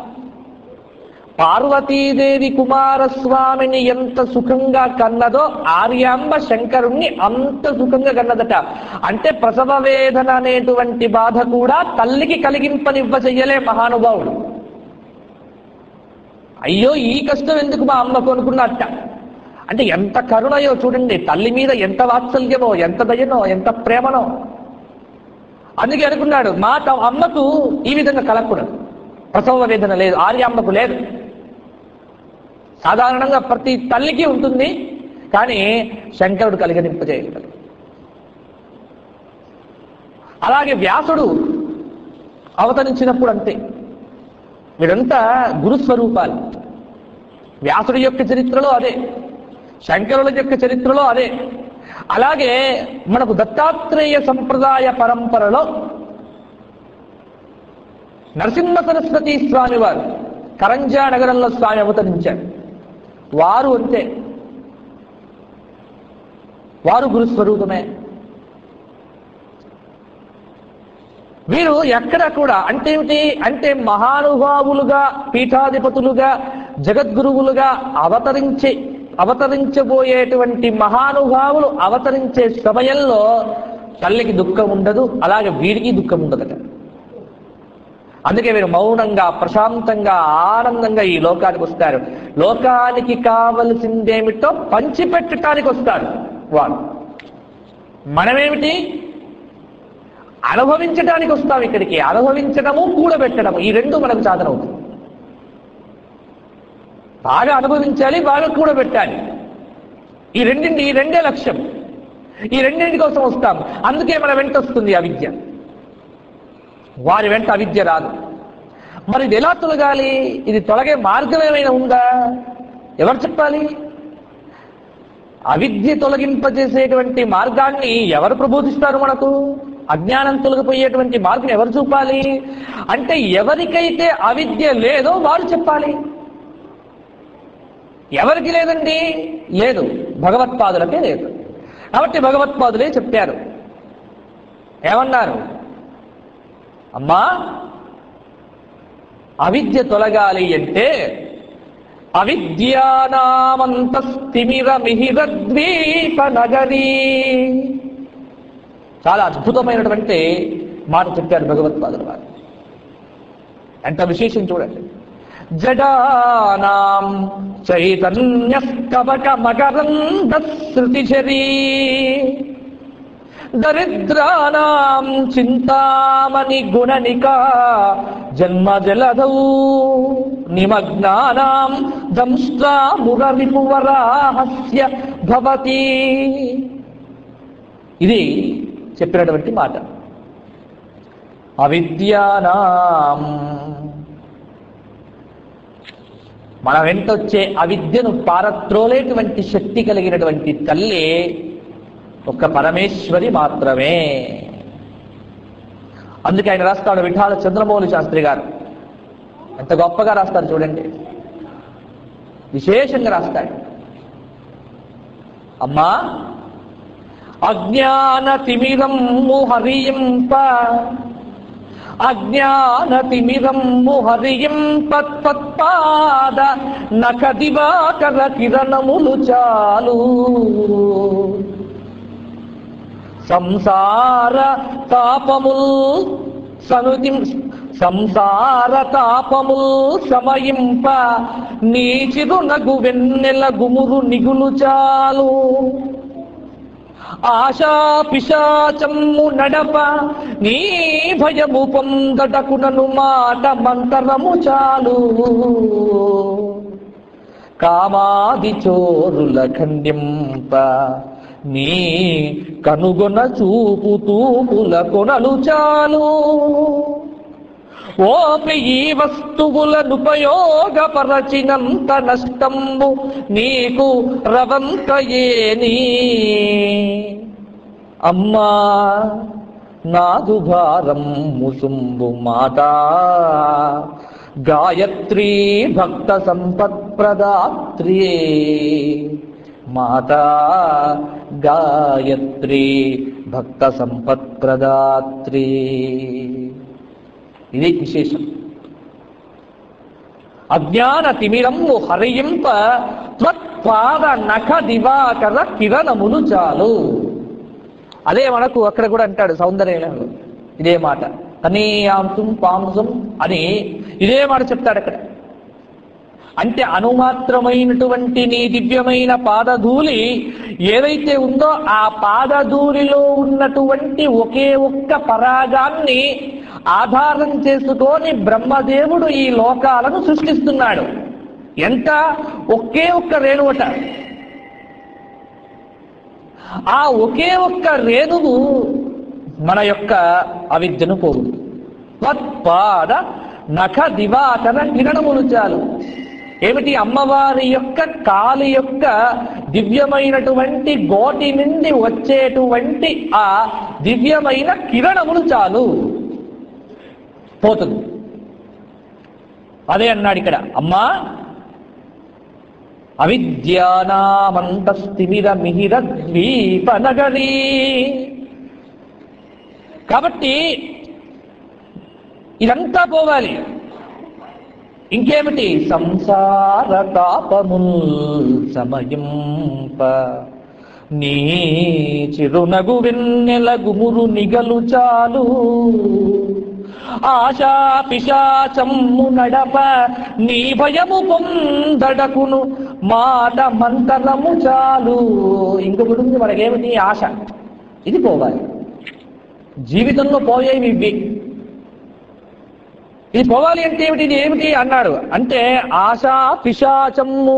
పార్వతీదేవి కుమారస్వామిని ఎంత సుఖంగా కన్నదో ఆర్యాంబ శంకరుణ్ణి అంత సుఖంగా కన్నదట అంటే ప్రసవ వేదన అనేటువంటి బాధ కూడా తల్లికి కలిగింపనివ్వ చెయ్యలే మహానుభావుడు అయ్యో ఈ కష్టం ఎందుకు మా అమ్మకు అనుకున్నట్ట అంటే ఎంత కరుణయో చూడండి తల్లి మీద ఎంత వాత్సల్యమో ఎంత దయనో ఎంత ప్రేమనో అందుకే అనుకున్నాడు మా త- అమ్మకు ఈ విధంగా కలగకూడదు ప్రసవ వేదన లేదు ఆర్యామ్మకు లేదు సాధారణంగా ప్రతి తల్లికి ఉంటుంది కానీ శంకరుడు కలిగనింపజేయగలడు అలాగే వ్యాసుడు అవతరించినప్పుడు అంతే వీడంతా గురుస్వరూపాలు వ్యాసుడి యొక్క చరిత్రలో అదే శంకరుల యొక్క చరిత్రలో అదే అలాగే మనకు దత్తాత్రేయ సంప్రదాయ పరంపరలో నరసింహ సరస్వతి స్వామి వారు కరంజా నగరంలో స్వామి అవతరించారు వారు అంతే వారు గురుస్వరూపమే వీరు ఎక్కడ కూడా అంటే ఏమిటి అంటే మహానుభావులుగా పీఠాధిపతులుగా జగద్గురువులుగా అవతరించే అవతరించబోయేటువంటి మహానుభావులు అవతరించే సమయంలో తల్లికి దుఃఖం ఉండదు అలాగే వీడికి దుఃఖం ఉండదట అందుకే వీరు మౌనంగా ప్రశాంతంగా ఆనందంగా ఈ లోకానికి వస్తారు లోకానికి కావలసిందేమిటో పంచిపెట్టడానికి వస్తారు వారు మనమేమిటి అనుభవించడానికి వస్తాం ఇక్కడికి అనుభవించడము కూడబెట్టడము ఈ రెండు మనకు సాధన అవుతుంది బాగా అనుభవించాలి బాగా కూడబెట్టాలి ఈ రెండింటి ఈ రెండే లక్ష్యం ఈ రెండింటి కోసం వస్తాం అందుకే మన వెంట వస్తుంది అవిద్య వారి వెంట అవిద్య రాదు మరి ఇది ఎలా తొలగాలి ఇది తొలగే మార్గం ఏమైనా ఉందా ఎవరు చెప్పాలి అవిద్య తొలగింపజేసేటువంటి మార్గాన్ని ఎవరు ప్రబోధిస్తారు మనకు అజ్ఞానం తొలగిపోయేటువంటి మార్గం ఎవరు చూపాలి అంటే ఎవరికైతే అవిద్య లేదో వారు చెప్పాలి ఎవరికి లేదండి లేదు భగవత్పాదులకే లేదు కాబట్టి భగవత్పాదులే చెప్పారు ఏమన్నారు అమ్మా అవిద్య తొలగాలి అంటే అవిద్యానామంతస్తిమిర మిహిర ద్వీప నగరీ చాలా అద్భుతమైనటువంటి మాట చెప్పారు భగవత్పాదుల వారు ఎంత విశేషం చూడండి జడానాం చైతన్య కవక మకరంద శృతిచరీ దరిద్రానాం చింతామణి గుణనిక జన్మ జలధౌ నిమగ్నానాం దంష్ట్రా మురరిపువరాహస్య భవతి ఇది చెప్పినటువంటి మాట అవిద్యానాం మన వెంట వచ్చే అవిద్యను పారత్రోలేటువంటి శక్తి కలిగినటువంటి తల్లి ఒక్క పరమేశ్వరి మాత్రమే అందుకే ఆయన రాస్తాడు విఠాల చంద్రమౌళి శాస్త్రి గారు ఎంత గొప్పగా రాస్తారు చూడండి విశేషంగా రాస్తాడు అమ్మా అజ్ఞాన తిమిరం హరియింప అజ్ఞాన తిమిరం హరియింప తత్పాద నఖ దివాకర కిరణములు చాలు సంసార తాపముల్ సనుతి సంసార తాపముల్ సమయింప నీచిరు నగు వెన్నెల గుమురు నిగులు చాలు ఆశా పిశాచమ్ము నడప నీ భయము పొందటకునను మాట మంతరము చాలు కామాది చోరుల ఖండింప నీ కనుగొన చూపు తూపుల కొనలు చాలు ఓపి ఈ వస్తువులనుపయోగపరచినంత నష్టంబు నీకు రవంతయేని అమ్మా నాదు భారం ముసుంబు మాట గాయత్రీ భక్త సంపత్ప్రదాత్రి మాతా గాయత్రి భక్త సంపత్ప్రదాత్రి ఇది విశేషం అజ్ఞాన తిమిరము హరయింప త్వత్పాద నఖ దివాకర కిరణములు చాలు అదే మనకు అక్కడ కూడా అంటాడు సౌందర్యంలో ఇదే మాట కనీయాంశం పాంసం అని ఇదే మాట చెప్తాడు అక్కడ అంటే అనుమాత్రమైనటువంటి నీ దివ్యమైన పాదధూళి ఏదైతే ఉందో ఆ పాదధూళిలో ఉన్నటువంటి ఒకే ఒక్క పరాగాన్ని ఆధారం చేసుకొని బ్రహ్మదేవుడు ఈ లోకాలను సృష్టిస్తున్నాడు ఎంత ఒకే ఒక్క రేణువట ఆ ఒకే ఒక్క రేణువు మన యొక్క అవిద్యను పోగు త్వత్పాద నఖ దివాకర కిరణములు చాలు ఏమిటి అమ్మవారి యొక్క కాలి యొక్క దివ్యమైనటువంటి గోటి నుండి వచ్చేటువంటి ఆ దివ్యమైన కిరణములు చాలు పోతుంది అదే అన్నాడు ఇక్కడ అమ్మా అవిద్యానామంతస్థిమిర మిహిర ద్వీప నగరీ కాబట్టి ఇదంతా పోవాలి ఇంకేమిటి సంసార తాపముల్ సమయింప నీ చిరునగు వెన్నెల గుమురు నిగలు చాలు ఆశా పిశాచమ్ము నడప నీ భయము పొందడకును మాట మంతరము చాలు ఇంకొకటి ఉంది మనకేమిటి ఆశ ఇది పోవాలి జీవితంలో పోయేవి ఇవి ఇది పోవాలి అంటే ఏమిటి ఇది ఏమిటి అన్నాడు అంటే ఆశ పిశాచము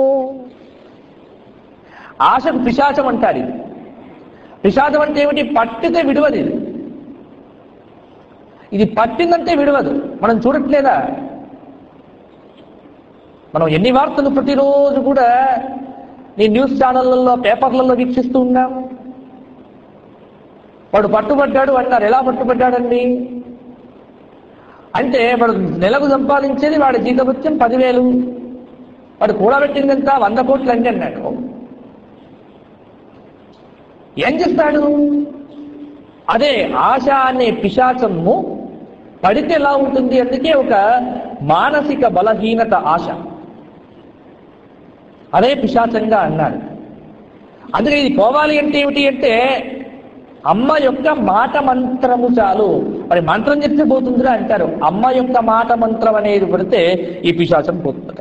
ఆశకు పిశాచం అంటారు ఇది పిశాచం అంటే ఏమిటి పట్టితే విడవది ఇది ఇది పట్టిందంటే విడవదు మనం చూడట్లేదా మనం ఎన్ని వార్తలు ప్రతిరోజు కూడా ఈ న్యూస్ ఛానళ్ళల్లో పేపర్లలో వీక్షిస్తూ ఉన్నాం వాడు పట్టుబడ్డాడు అన్నారు ఎలా పట్టుబడ్డాడండి అంటే వాడు నెలకు సంపాదించేది వాడి జీతభత్యం పదివేలు వాడు కూడబెట్టిందంతా వంద కోట్లు అండి అన్నాడు ఏం చేస్తాడు అదే ఆశ అనే పిశాచము పడితే ఎలా ఉంటుంది అందుకే ఒక మానసిక బలహీనత ఆశ అదే పిశాచంగా అన్నాడు అందుకే ఇది పోవాలి అంటే ఏమిటి అంటే అమ్మ యొక్క మాట మంత్రము చాలు మరి మంత్రం చెప్తే పోతుందిరా అంటారు అమ్మ యొక్క మాట మంత్రం అనేది పడితే ఈ పిశాచం పోతుంది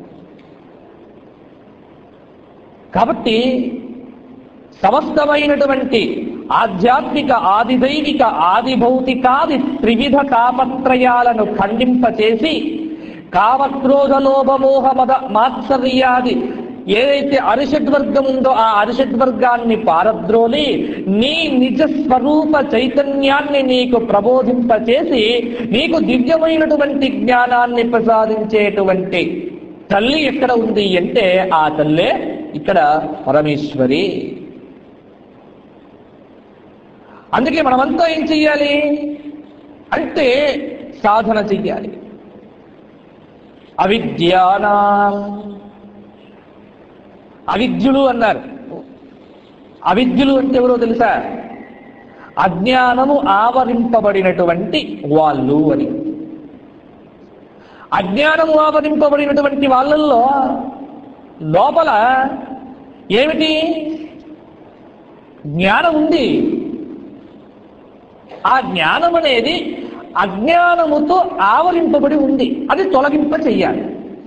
కాబట్టి సమస్తమైనటువంటి ఆధ్యాత్మిక ఆదిదైవిక ఆదిభౌతికాది త్రివిధ తాపత్రయాలను ఖండింపచేసి కామక్రోధ లోభమోహ మద మాత్సర్యాది ఏదైతే అరిషడ్వర్గం ఉందో ఆ అరిషడ్వర్గాన్ని పారద్రోలి నీ నిజ స్వరూప చైతన్యాన్ని నీకు ప్రబోధింపచేసి నీకు దివ్యమైనటువంటి జ్ఞానాన్ని ప్రసాదించేటువంటి తల్లి ఎక్కడ ఉంది అంటే ఆ తల్లే ఇక్కడ పరమేశ్వరి అందుకే మనమంతా ఏం చెయ్యాలి అంటే సాధన చెయ్యాలి అవిద్యానా అవిద్యులు అన్నారు అవిద్యులు అంటే ఎవరో తెలుసా అజ్ఞానము ఆవరింపబడినటువంటి వాళ్ళు అని అజ్ఞానము ఆవరింపబడినటువంటి వాళ్ళల్లో లోపల ఏమిటి జ్ఞానం ఉంది ఆ జ్ఞానం అనేది అజ్ఞానముతో ఆవరింపబడి ఉంది అది తొలగింప చెయ్యాలి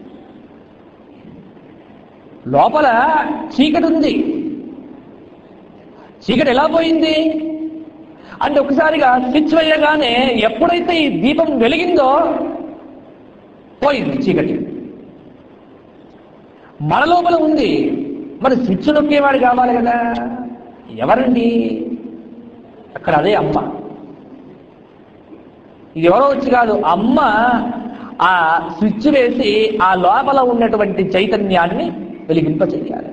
లోపల చీకటి ఉంది చీకటి ఎలా పోయింది అంటే ఒకసారిగా స్విచ్ వేయగానే ఎప్పుడైతే ఈ దీపం వెలిగిందో పోయింది చీకటి మన లోపల ఉంది మరి స్విచ్ నొక్కేవాడు కావాలి కదా ఎవరండి అక్కడ అదే అమ్మ ఇది ఎవరో వచ్చి కాదు అమ్మ ఆ స్విచ్ వేసి ఆ లోపల ఉన్నటువంటి చైతన్యాన్ని వెలిగింప చెయ్యాలి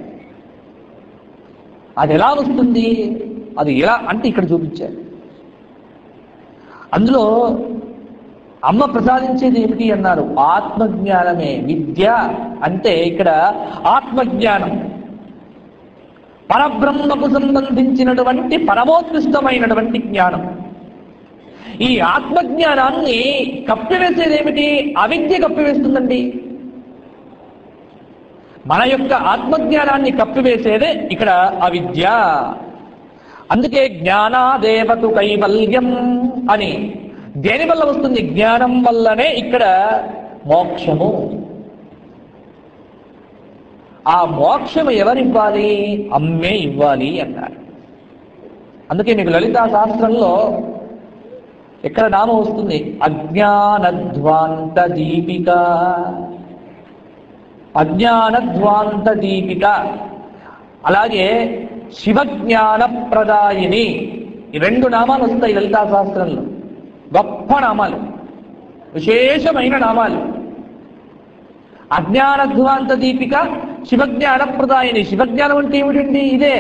అది ఎలా వస్తుంది అది ఎలా అంటే ఇక్కడ చూపించారు అందులో అమ్మ ప్రసాదించేది ఏమిటి అన్నారు ఆత్మజ్ఞానమే విద్య అంటే ఇక్కడ ఆత్మజ్ఞానం పరబ్రహ్మకు సంబంధించినటువంటి పరమోత్కృష్టమైనటువంటి జ్ఞానం ఈ ఆత్మజ్ఞానాన్ని కప్పివేసేది ఏమిటి అవిద్య కప్పివేస్తుందండి మన యొక్క ఆత్మజ్ఞానాన్ని కప్పివేసేదే ఇక్కడ అవిద్య అందుకే జ్ఞానాదేవతు కైవల్యం అని దేని వల్ల వస్తుంది జ్ఞానం వల్లనే ఇక్కడ మోక్షము ఆ మోక్షము ఎవరివ్వాలి అమ్మే ఇవ్వాలి అన్నారు అందుకే మీకు లలితా శాస్త్రంలో ఎక్కడ నామం వస్తుంది అజ్ఞానధ్వాంత దీపిక అజ్ఞానధ్వాంత దీపిక అలాగే శివజ్ఞాన ప్రదాయిని ఈ రెండు నామాలు వస్తాయి లలితా శాస్త్రంలో గొప్ప నామాలు విశేషమైన నామాలు అజ్ఞానధ్వాంత దీపిక శివజ్ఞాన ప్రదాయిని శివజ్ఞానం అంటే ఏమిటండి ఇదే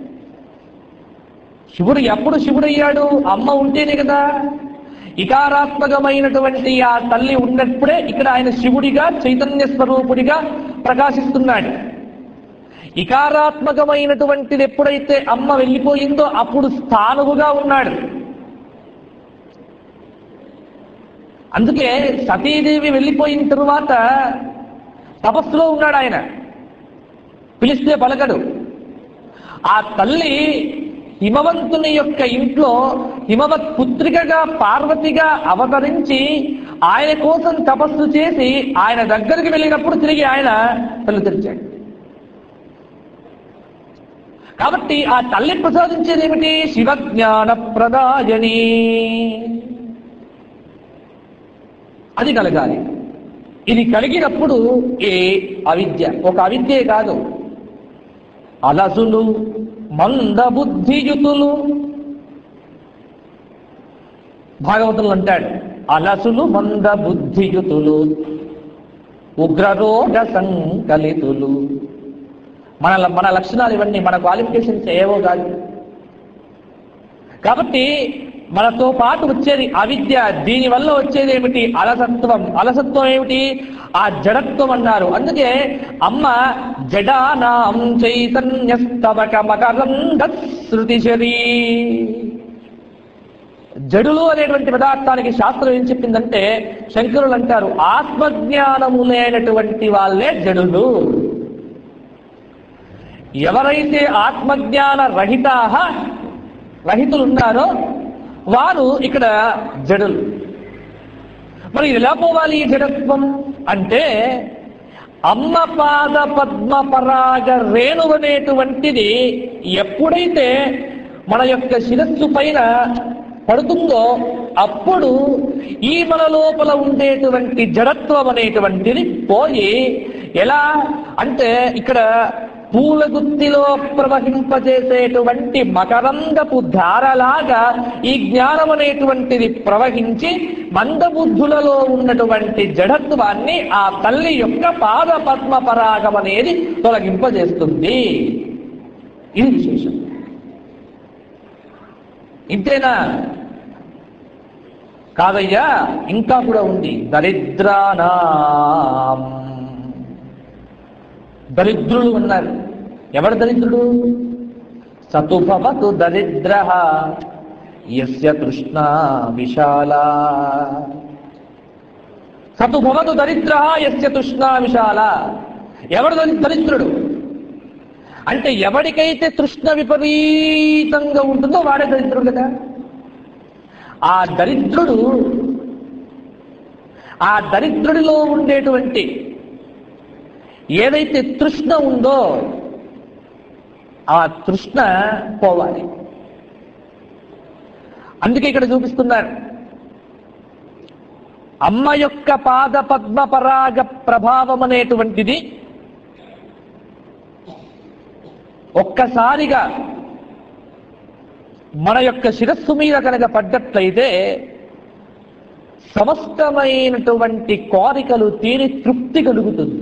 శివుడు ఎప్పుడు శివుడయ్యాడు అమ్మ ఉంటేనే కదా ఇకారాత్మకమైనటువంటి ఆ తల్లి ఉన్నప్పుడే ఇక్కడ ఆయన శివుడిగా చైతన్య స్వరూపుడిగా ప్రకాశిస్తున్నాడు ఇకారాత్మకమైనటువంటిది ఎప్పుడైతే అమ్మ వెళ్ళిపోయిందో అప్పుడు స్థానువుగా ఉన్నాడు అందుకే సతీదేవి వెళ్ళిపోయిన తరువాత తపస్సులో ఉన్నాడు ఆయన పిలిస్తే పలకడు ఆ తల్లి హిమవంతుని యొక్క ఇంట్లో హిమవత్ పుత్రికగా పార్వతిగా అవతరించి ఆయన కోసం తపస్సు చేసి ఆయన దగ్గరికి వెళ్ళినప్పుడు తిరిగి ఆయన కళ్ళు తెరిచాడు కాబట్టి ఆ తల్లి ప్రసాదించేది ఏమిటి శివజ్ఞాన ప్రదాయని అది కలగాలి ఇది కలిగినప్పుడు ఏ అవిద్య ఒక అవిద్యే కాదు అలసులు మందబుద్ధియుతులు భాగవతులు అంటాడు అలసులు మందబుద్ధియుతులు ఉగ్రరోగ సంకలితులు మన మన లక్షణాలు ఇవన్నీ మన క్వాలిఫికేషన్స్ ఏవో కాదు కాబట్టి మనతో పాటు వచ్చేది అవిద్య దీని వల్ల వచ్చేది ఏమిటి అలసత్వం అలసత్వం ఏమిటి ఆ జడత్వం అన్నారు అందుకే అమ్మ జడానాం చైతన్యస్తవక మకరంద శృతిశరీ జడులు అనేటువంటి పదార్థానికి శాస్త్రం ఏం చెప్పిందంటే శంకరులు అంటారు ఆత్మజ్ఞానము లేనటువంటి వాళ్ళే జడులు ఎవరైతే ఆత్మజ్ఞాన రహితాహ రహితులు ఉన్నారో వారు ఇక్కడ జడులు మరి ఇది ఎలా పోవాలి ఈ జడత్వం అంటే అమ్మ పాద పద్మ పరాగ రేణు అనేటువంటిది ఎప్పుడైతే మన యొక్క శిరస్సు పైన పడుతుందో అప్పుడు ఈ మన లోపల ఉండేటువంటి జడత్వం అనేటువంటిది పోయి ఎలా అంటే ఇక్కడ పూల గుత్తిలో ప్రవహింపజేసేటువంటి మకరందపు ధారలాగా ఈ జ్ఞానం అనేటువంటిది ప్రవహించి మందబుద్ధులలో ఉన్నటువంటి జడత్వాన్ని ఆ తల్లి యొక్క పాద పద్మ పరాగం అనేది తొలగింపజేస్తుంది ఇది విశేషం ఇంతేనా కాదయ్యా ఇంకా కూడా ఉంది దరిద్రానా దరిద్రులు ఉన్నారు ఎవడు దరిద్రుడు సతుభవతు దరిద్ర యస్య తృష్ణ విశాల సతుభవతు దరిద్ర యస్య తృష్ణ విశాల ఎవడు దరి- దరిద్రుడు అంటే ఎవడికైతే తృష్ణ విపరీతంగా ఉంటుందో వాడే దరిద్రుడు కదా ఆ దరిద్రుడు ఆ దరిద్రుడిలో ఉండేటువంటి ఏదైతే తృష్ణ ఉందో ఆ తృష్ణ పోవాలి అందుకే ఇక్కడ చూపిస్తున్నారు అమ్మ యొక్క పాద పద్మ పరాగ ప్రభావం అనేటువంటిది ఒక్కసారిగా మన యొక్క శిరస్సు మీద కనుక పడ్డట్లయితే సమస్తమైనటువంటి కోరికలు తీరి తృప్తి కలుగుతుంది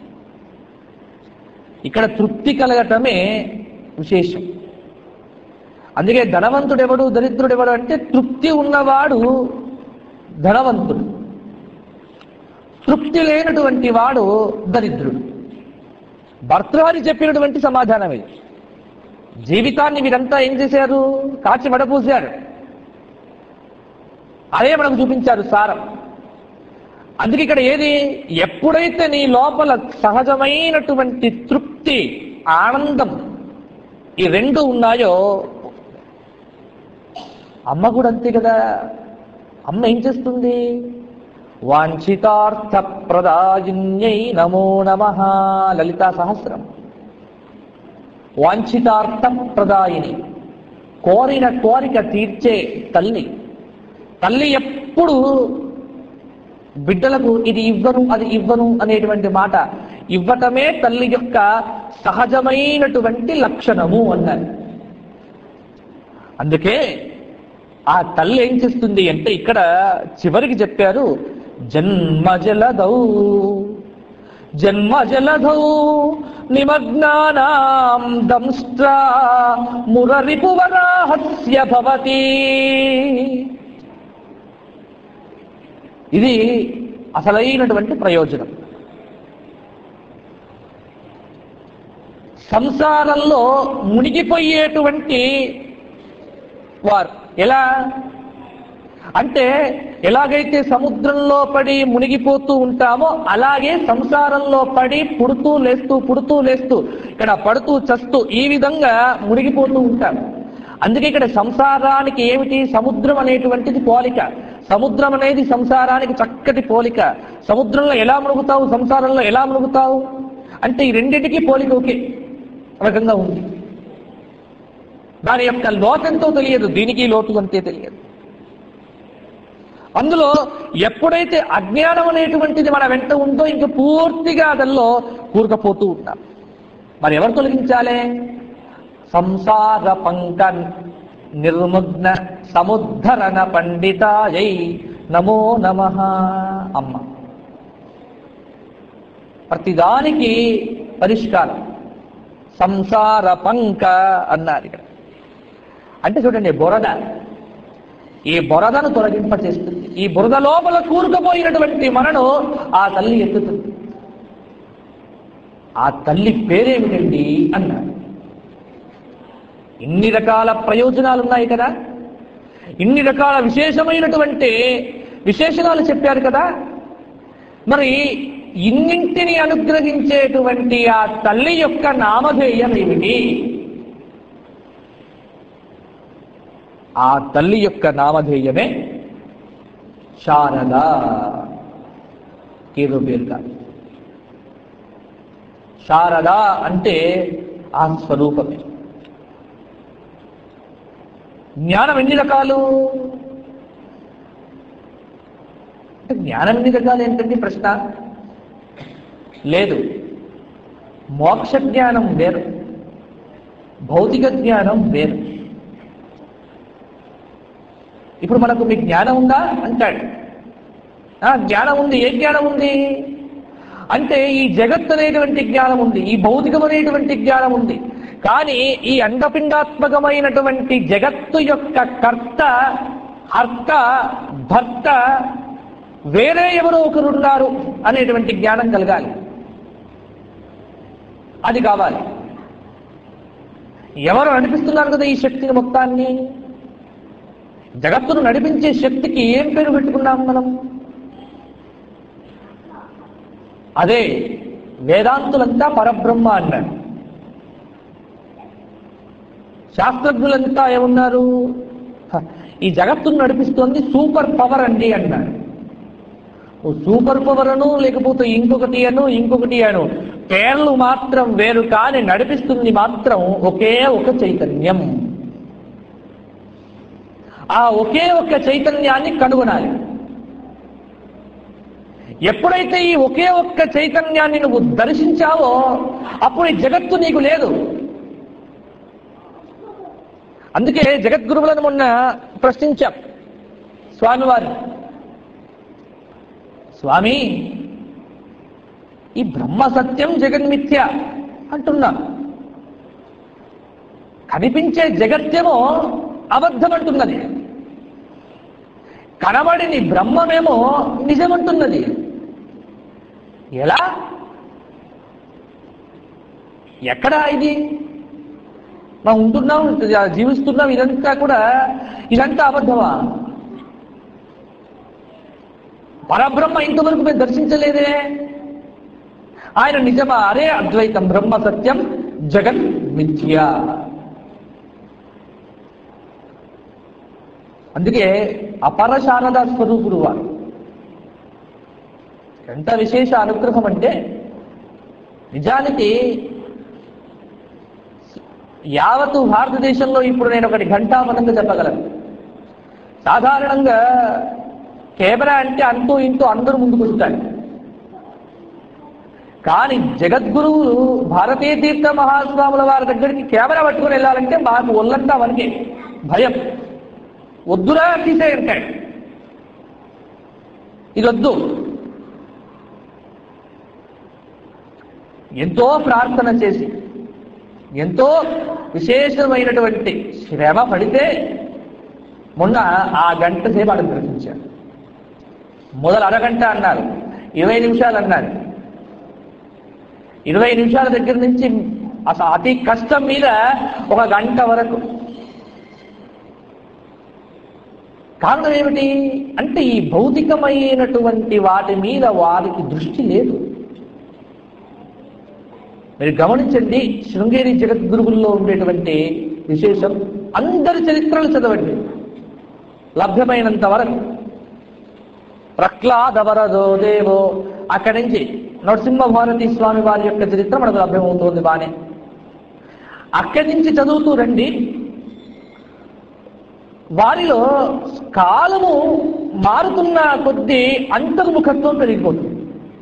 ఇక్కడ తృప్తి కలగటమే విశేషం అందుకే ధనవంతుడెవడు దరిద్రుడెవడు అంటే తృప్తి ఉన్నవాడు ధనవంతుడు తృప్తి లేనటువంటి వాడు దరిద్రుడు భర్తృహరి చెప్పినటువంటి సమాధానం ఇది జీవితాన్ని మీరంతా ఏం చేశారు కాచి వడపూశారు అదే మనకు చూపించారు సారం అందుకే ఇక్కడ ఏది ఎప్పుడైతే నీ లోపల సహజమైనటువంటి తృప్తి ఆనందం ఈ రెండు ఉన్నాయో అమ్మ కూడా అంతే కదా అమ్మ ఏం చేస్తుంది వాంఛితార్థ ప్రదాయిన్యై నమో నమ లలితా సహస్రం వాంఛితార్థ ప్రదాయిని కోరిన కోరిక తీర్చే తల్లి తల్లి ఎప్పుడు బిడ్డలకు ఇది ఇవ్వను అది ఇవ్వను అనేటువంటి మాట ఇవ్వటమే తల్లి యొక్క సహజమైనటువంటి లక్షణము అన్నారు అందుకే ఆ తల్లి ఏం చేస్తుంది అంటే ఇక్కడ చివరికి చెప్పారు జన్మజలదౌ జన్మజలధౌ నిమగ్నానాం దంష్ట్రా మురరిపువరాహస్య భవతి ఇది అసలైనటువంటి ప్రయోజనం సంసారంలో మునిగిపోయేటువంటి వారు ఎలా అంటే ఎలాగైతే సముద్రంలో పడి మునిగిపోతూ ఉంటామో అలాగే సంసారంలో పడి పుడుతూ లేస్తూ పుడుతూ లేస్తూ ఇక్కడ పడుతూ చస్తూ ఈ విధంగా మునిగిపోతూ ఉంటారు అందుకే ఇక్కడ సంసారానికి ఏమిటి సముద్రం అనేటువంటిది పోలిక సముద్రం అనేది సంసారానికి చక్కటి పోలిక సముద్రంలో ఎలా మునుగుతావు సంసారంలో ఎలా మునుగుతావు అంటే ఈ రెండింటికి పోలిక ఒకే రకంగా ఉంది దాని యొక్క లోతంతో తెలియదు దీనికి లోతు అంతే తెలియదు అందులో ఎప్పుడైతే అజ్ఞానం అనేటువంటిది మన వెంట ఉందో ఇంక పూర్తిగా అదల్లో కూరుకపోతూ ఉంటాం మరి ఎవరు తొలగించాలి సంసార పంక నిర్ముగ్న సముద్ధరణ పండితాయై నమో నమ అమ్మ ప్రతిదానికి పరిష్కారం సంసార పంక అన్నారు ఇక్కడ అంటే చూడండి బురద ఈ బురదను తొలగింపచేస్తుంది ఈ బురద లోపల కూరుకుపోయినటువంటి మనను ఆ తల్లి ఎత్తుతుంది ఆ తల్లి పేరేమిటండి అన్నారు ఇన్ని రకాల ప్రయోజనాలు ఉన్నాయి కదా ఇన్ని రకాల విశేషమైనటువంటి విశేషణాలు చెప్పారు కదా మరి ఇన్నింటిని అనుగ్రహించేటువంటి ఆ తల్లి యొక్క నామధేయం ఏమిటి ఆ తల్లి యొక్క నామధేయమే శారద కేదో పేరు కాదు శారద అంటే ఆ స్వరూపమే జ్ఞానం ఎన్ని రకాలు అంటే జ్ఞానం ఎన్ని రకాలు ఏంటండి ప్రశ్న లేదు మోక్ష జ్ఞానం వేరు భౌతిక జ్ఞానం వేరు ఇప్పుడు మనకు మీ జ్ఞానం ఉందా అంటాడు ఆ జ్ఞానం ఉంది ఏ జ్ఞానం ఉంది అంటే ఈ జగత్ అనేటువంటి జ్ఞానం ఉంది ఈ భౌతికమైనటువంటి జ్ఞానం ఉంది కానీ ఈ అండపిండాత్మకమైనటువంటి జగత్తు యొక్క కర్త హర్త భర్త వేరే ఎవరో ఒకరున్నారు అనేటువంటి జ్ఞానం కలగాలి అది కావాలి ఎవరు నడిపిస్తున్నారు కదా ఈ శక్తిని మొత్తాన్ని జగత్తును నడిపించే శక్తికి ఏం పేరు పెట్టుకున్నాం మనం అదే వేదాంతులంతా పరబ్రహ్మ అన్నారు శాస్త్రజ్ఞులంతా ఏమన్నారు హ, ఈ జగత్తును నడిపిస్తోంది సూపర్ పవర్ అండి అన్నారు ఓ సూపర్ పవర్ అను లేకపోతే ఇంకొకటి అను ఇంకొకటి అను పేర్లు మాత్రం వేరు కానీ నడిపిస్తుంది మాత్రం ఒకే ఒక చైతన్యం ఆ ఒకే ఒక్క చైతన్యాన్ని కనుగొనాలి ఎప్పుడైతే ఈ ఒకే ఒక్క చైతన్యాన్ని నువ్వు దర్శించావో అప్పుడు ఈ జగత్తు నీకు లేదు అందుకే జగద్గురువులను మొన్న ప్రశ్నించాం స్వామివారు స్వామి ఈ బ్రహ్మ సత్యం జగన్మిథ్య అంటున్నా కనిపించే జగత్యమో అబద్ధం అంటున్నది కనబడిని బ్రహ్మమేమో నిజమంటున్నది ఎలా ఎక్కడా ఇది మనం ఉంటున్నాం జీవిస్తున్నాం ఇదంతా కూడా ఇదంతా అబద్ధమా పరబ్రహ్మ ఇంతవరకు మేము దర్శించలేదే ఆయన నిజమా అరే అద్వైతం బ్రహ్మ సత్యం జగన్ మిథ్య అందుకే అపర శారదా స్వరూపుడు వారు ఎంత విశేష అనుగ్రహం అంటే నిజానికి యావత్తు భారతదేశంలో ఇప్పుడు నేను ఒకటి ఘంటాపదంగా చెప్పగలను సాధారణంగా కెమెరా అంటే అంటూ ఇంటూ అందరూ ముందుకు వస్తారు కానీ జగద్గురువులు భారతీయ తీర్థ మహాస్వాముల వారి దగ్గరికి కెమెరా పట్టుకుని వెళ్ళాలంటే మాకు ఒళ్ళంతా వనికే భయం వద్దురా తీసేయంటాడు ఇది వద్దు ఎంతో ప్రార్థన చేసి ఎంతో విశేషమైనటువంటి శ్రమ పడితే మొన్న ఆ గంట సేపు అడుగు దర్శించారు మొదలు అరగంట అన్నారు ఇరవై నిమిషాలు అన్నారు ఇరవై నిమిషాల దగ్గర నుంచి అసలు అతి కష్టం మీద ఒక గంట వరకు కారణం ఏమిటి అంటే ఈ భౌతికమైనటువంటి వాటి మీద వారికి దృష్టి లేదు మీరు గమనించండి శృంగేరి జగద్గురువుల్లో ఉండేటువంటి విశేషం అందరి చరిత్రలు చదవండి లభ్యమైనంత వరకు ప్రహ్లాదవరదో దేవో అక్కడి నుంచి నరసింహ భారతి స్వామి వారి యొక్క చరిత్ర మనకు లభ్యమవుతుంది బానే అక్కడి నుంచి చదువుతూ రండి వారిలో కాలము మారుతున్న కొద్దీ అంతర్ముఖత్వం పెరిగిపోతుంది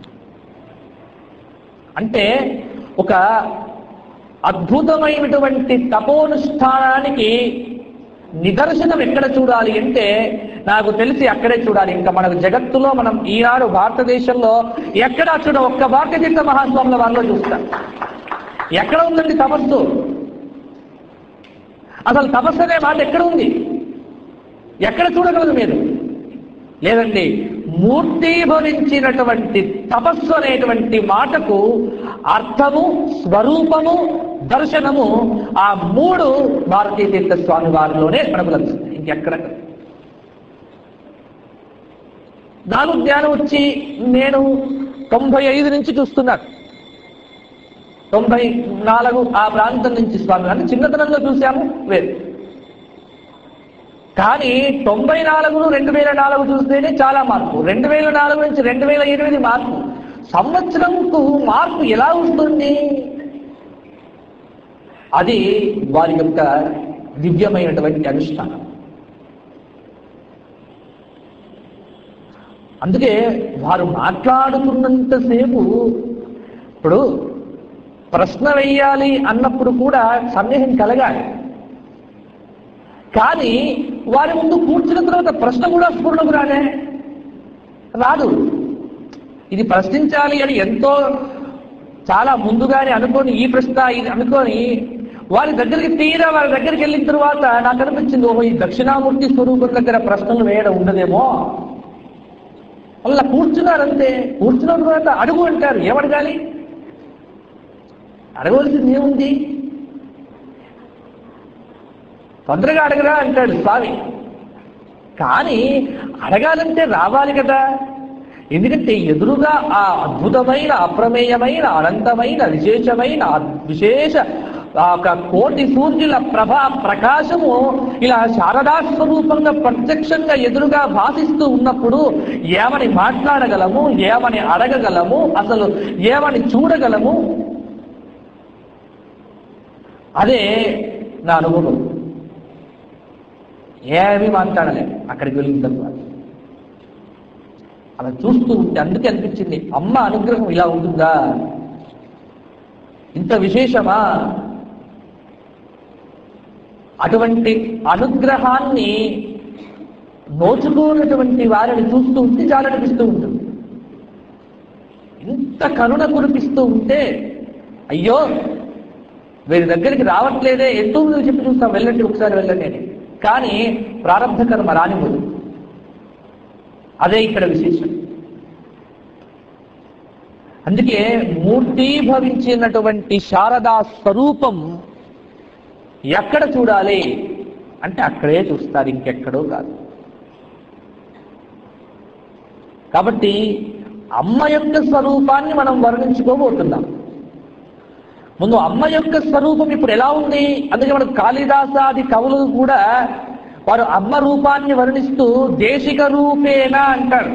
అంటే ఒక అద్భుతమైనటువంటి తపోనుష్ఠానానికి నిదర్శనం ఎక్కడ చూడాలి అంటే నాకు తెలిసి అక్కడే చూడాలి ఇంకా మనకు జగత్తులో మనం ఈనాడు భారతదేశంలో ఎక్కడా చూడ ఒక్క భారతీయ మహాస్వాముల వారిలో చూస్తాం ఎక్కడ ఉందండి తపస్సు అసలు తపస్సు అనే మాట ఎక్కడ ఉంది ఎక్కడ చూడగలరు మీరు లేదండి మూర్తీభవించినటువంటి తపస్సు అనేటువంటి మాటకు అర్థము స్వరూపము దర్శనము ఆ మూడు భారతీయ తీర్థ స్వామి వారిలోనే మనకు లభిస్తుంది ఇంకెక్కడ నాకు జ్ఞానం వచ్చి నేను తొంభై ఐదు నుంచి చూస్తున్నాను తొంభై నాలుగు ఆ ప్రాంతం నుంచి స్వామి అంటే చిన్నతనంలో చూశాము వేరు కానీ తొంభై నాలుగును రెండు వేల నాలుగు చూస్తేనే చాలా మార్పు రెండు వేల నాలుగు నుంచి రెండు వేల ఎనిమిది మార్పు సంవత్సరంకు మార్పు ఎలా వస్తుంది అది వారి యొక్క దివ్యమైనటువంటి అనుష్ఠానం అందుకే వారు మాట్లాడుతున్నంతసేపు ఇప్పుడు ప్రశ్న వెయ్యాలి అన్నప్పుడు కూడా సందేహం కలగాలి కానీ వారి ముందు కూర్చున్న తర్వాత ప్రశ్న కూడా స్ఫురణకు రానే రాదు ఇది ప్రశ్నించాలి అని ఎంతో చాలా ముందుగానే అనుకొని ఈ ప్రశ్న ఇది అనుకొని వారి దగ్గరికి తీరా వారి దగ్గరికి వెళ్ళిన తర్వాత నాకు అనిపించింది ఓహో ఈ దక్షిణామూర్తి స్వరూపం దగ్గర ప్రశ్నలు వేయడం ఉండదేమో అలా కూర్చున్నారంతే కూర్చున్న తర్వాత అడుగు అంటారు ఏమడగాలి అడగవలసింది ఏముంది తొందరగా అడగరా అంటాడు స్వామి కానీ అడగాలంటే రావాలి కదా ఎందుకంటే ఎదురుగా ఆ అద్భుతమైన అప్రమేయమైన అనంతమైన విశేషమైన అద్- విశేష ఆ ఒక కోటి సూర్యుల ప్రభా ప్రకాశము ఇలా శారదా స్వరూపంగా ప్రత్యక్షంగా ఎదురుగా భాషిస్తూ ఉన్నప్పుడు ఏమని మాట్లాడగలము ఏమని అడగగలము అసలు ఏమని చూడగలము అదే నా అనుభవం ఏమీ మాట్లాడలేదు అక్కడికి వెళ్ళిన తర్వాత అలా చూస్తూ ఉంటే అందుకే అనిపించింది అమ్మ అనుగ్రహం ఇలా ఉంటుందా ఇంత విశేషమా అటువంటి అనుగ్రహాన్ని నోచుకోనటువంటి వారిని చూస్తూ ఉంటే చాలా అనిపిస్తూ ఉంటుంది ఇంత కరుణ కురిపిస్తూ ఉంటే అయ్యో వీరి దగ్గరికి రావట్లేదే ఎంతో మంది చెప్పి చూస్తాం వెళ్ళండి ఒకసారి వెళ్ళండి అని కానీ ప్రారంభ కర్మ రానివ్వదు అదే ఇక్కడ విశేషం అందుకే మూర్తీభవించినటువంటి శారదా స్వరూపం ఎక్కడ చూడాలి అంటే అక్కడే చూస్తారు ఇంకెక్కడో కాదు కాబట్టి అమ్మ యొక్క స్వరూపాన్ని మనం వర్ణించుకోబోతున్నాం ముందు అమ్మ యొక్క స్వరూపం ఇప్పుడు ఎలా ఉంది అందుకే మనకు కాళిదాసాది కవులు కూడా వారు అమ్మ రూపాన్ని వర్ణిస్తూ దేశిక రూపేణ అంటారు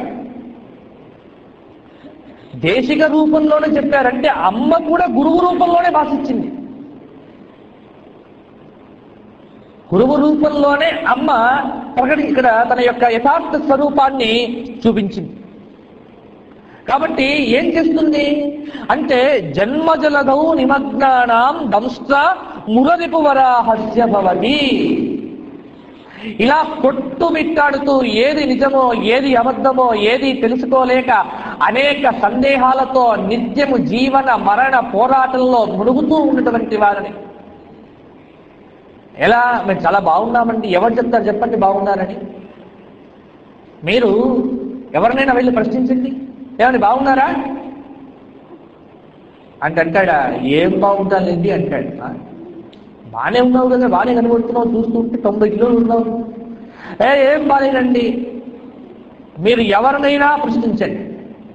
దేశిక రూపంలోనే చెప్పారంటే అమ్మ కూడా గురువు రూపంలోనే భాషించింది గురువు రూపంలోనే అమ్మ ప్రకటి ఇక్కడ తన యొక్క యథార్థ స్వరూపాన్ని చూపించింది కాబట్టి ఏం చేస్తుంది అంటే జన్మజలదౌ నిమగ్నానాం దంష్ట మురరిపు వరాహస్య భవతి ఇలా కొట్టుమిట్టాడుతూ ఏది నిజమో ఏది అబద్ధమో ఏది తెలుసుకోలేక అనేక సందేహాలతో నిత్యము జీవన మరణ పోరాటంలో మునుగుతూ ఉన్నటువంటి వారిని ఎలా మేము చాలా బాగున్నామండి ఎవరు చెప్తారు చెప్పండి బాగున్నారని మీరు ఎవరినైనా వెళ్ళి ప్రశ్నించండి ఏమండి బాగున్నారా అంటే అంటాడా ఏం బాగుంటానండి అంటాడు ఆ? బాగానే ఉన్నావు కదా బాగానే కనబడుతున్నావు చూస్తుంటే తొంభై కిలోలు ఉన్నావు ఏ ఏం బాగాలేదండి మీరు ఎవరినైనా ప్రశ్నించండి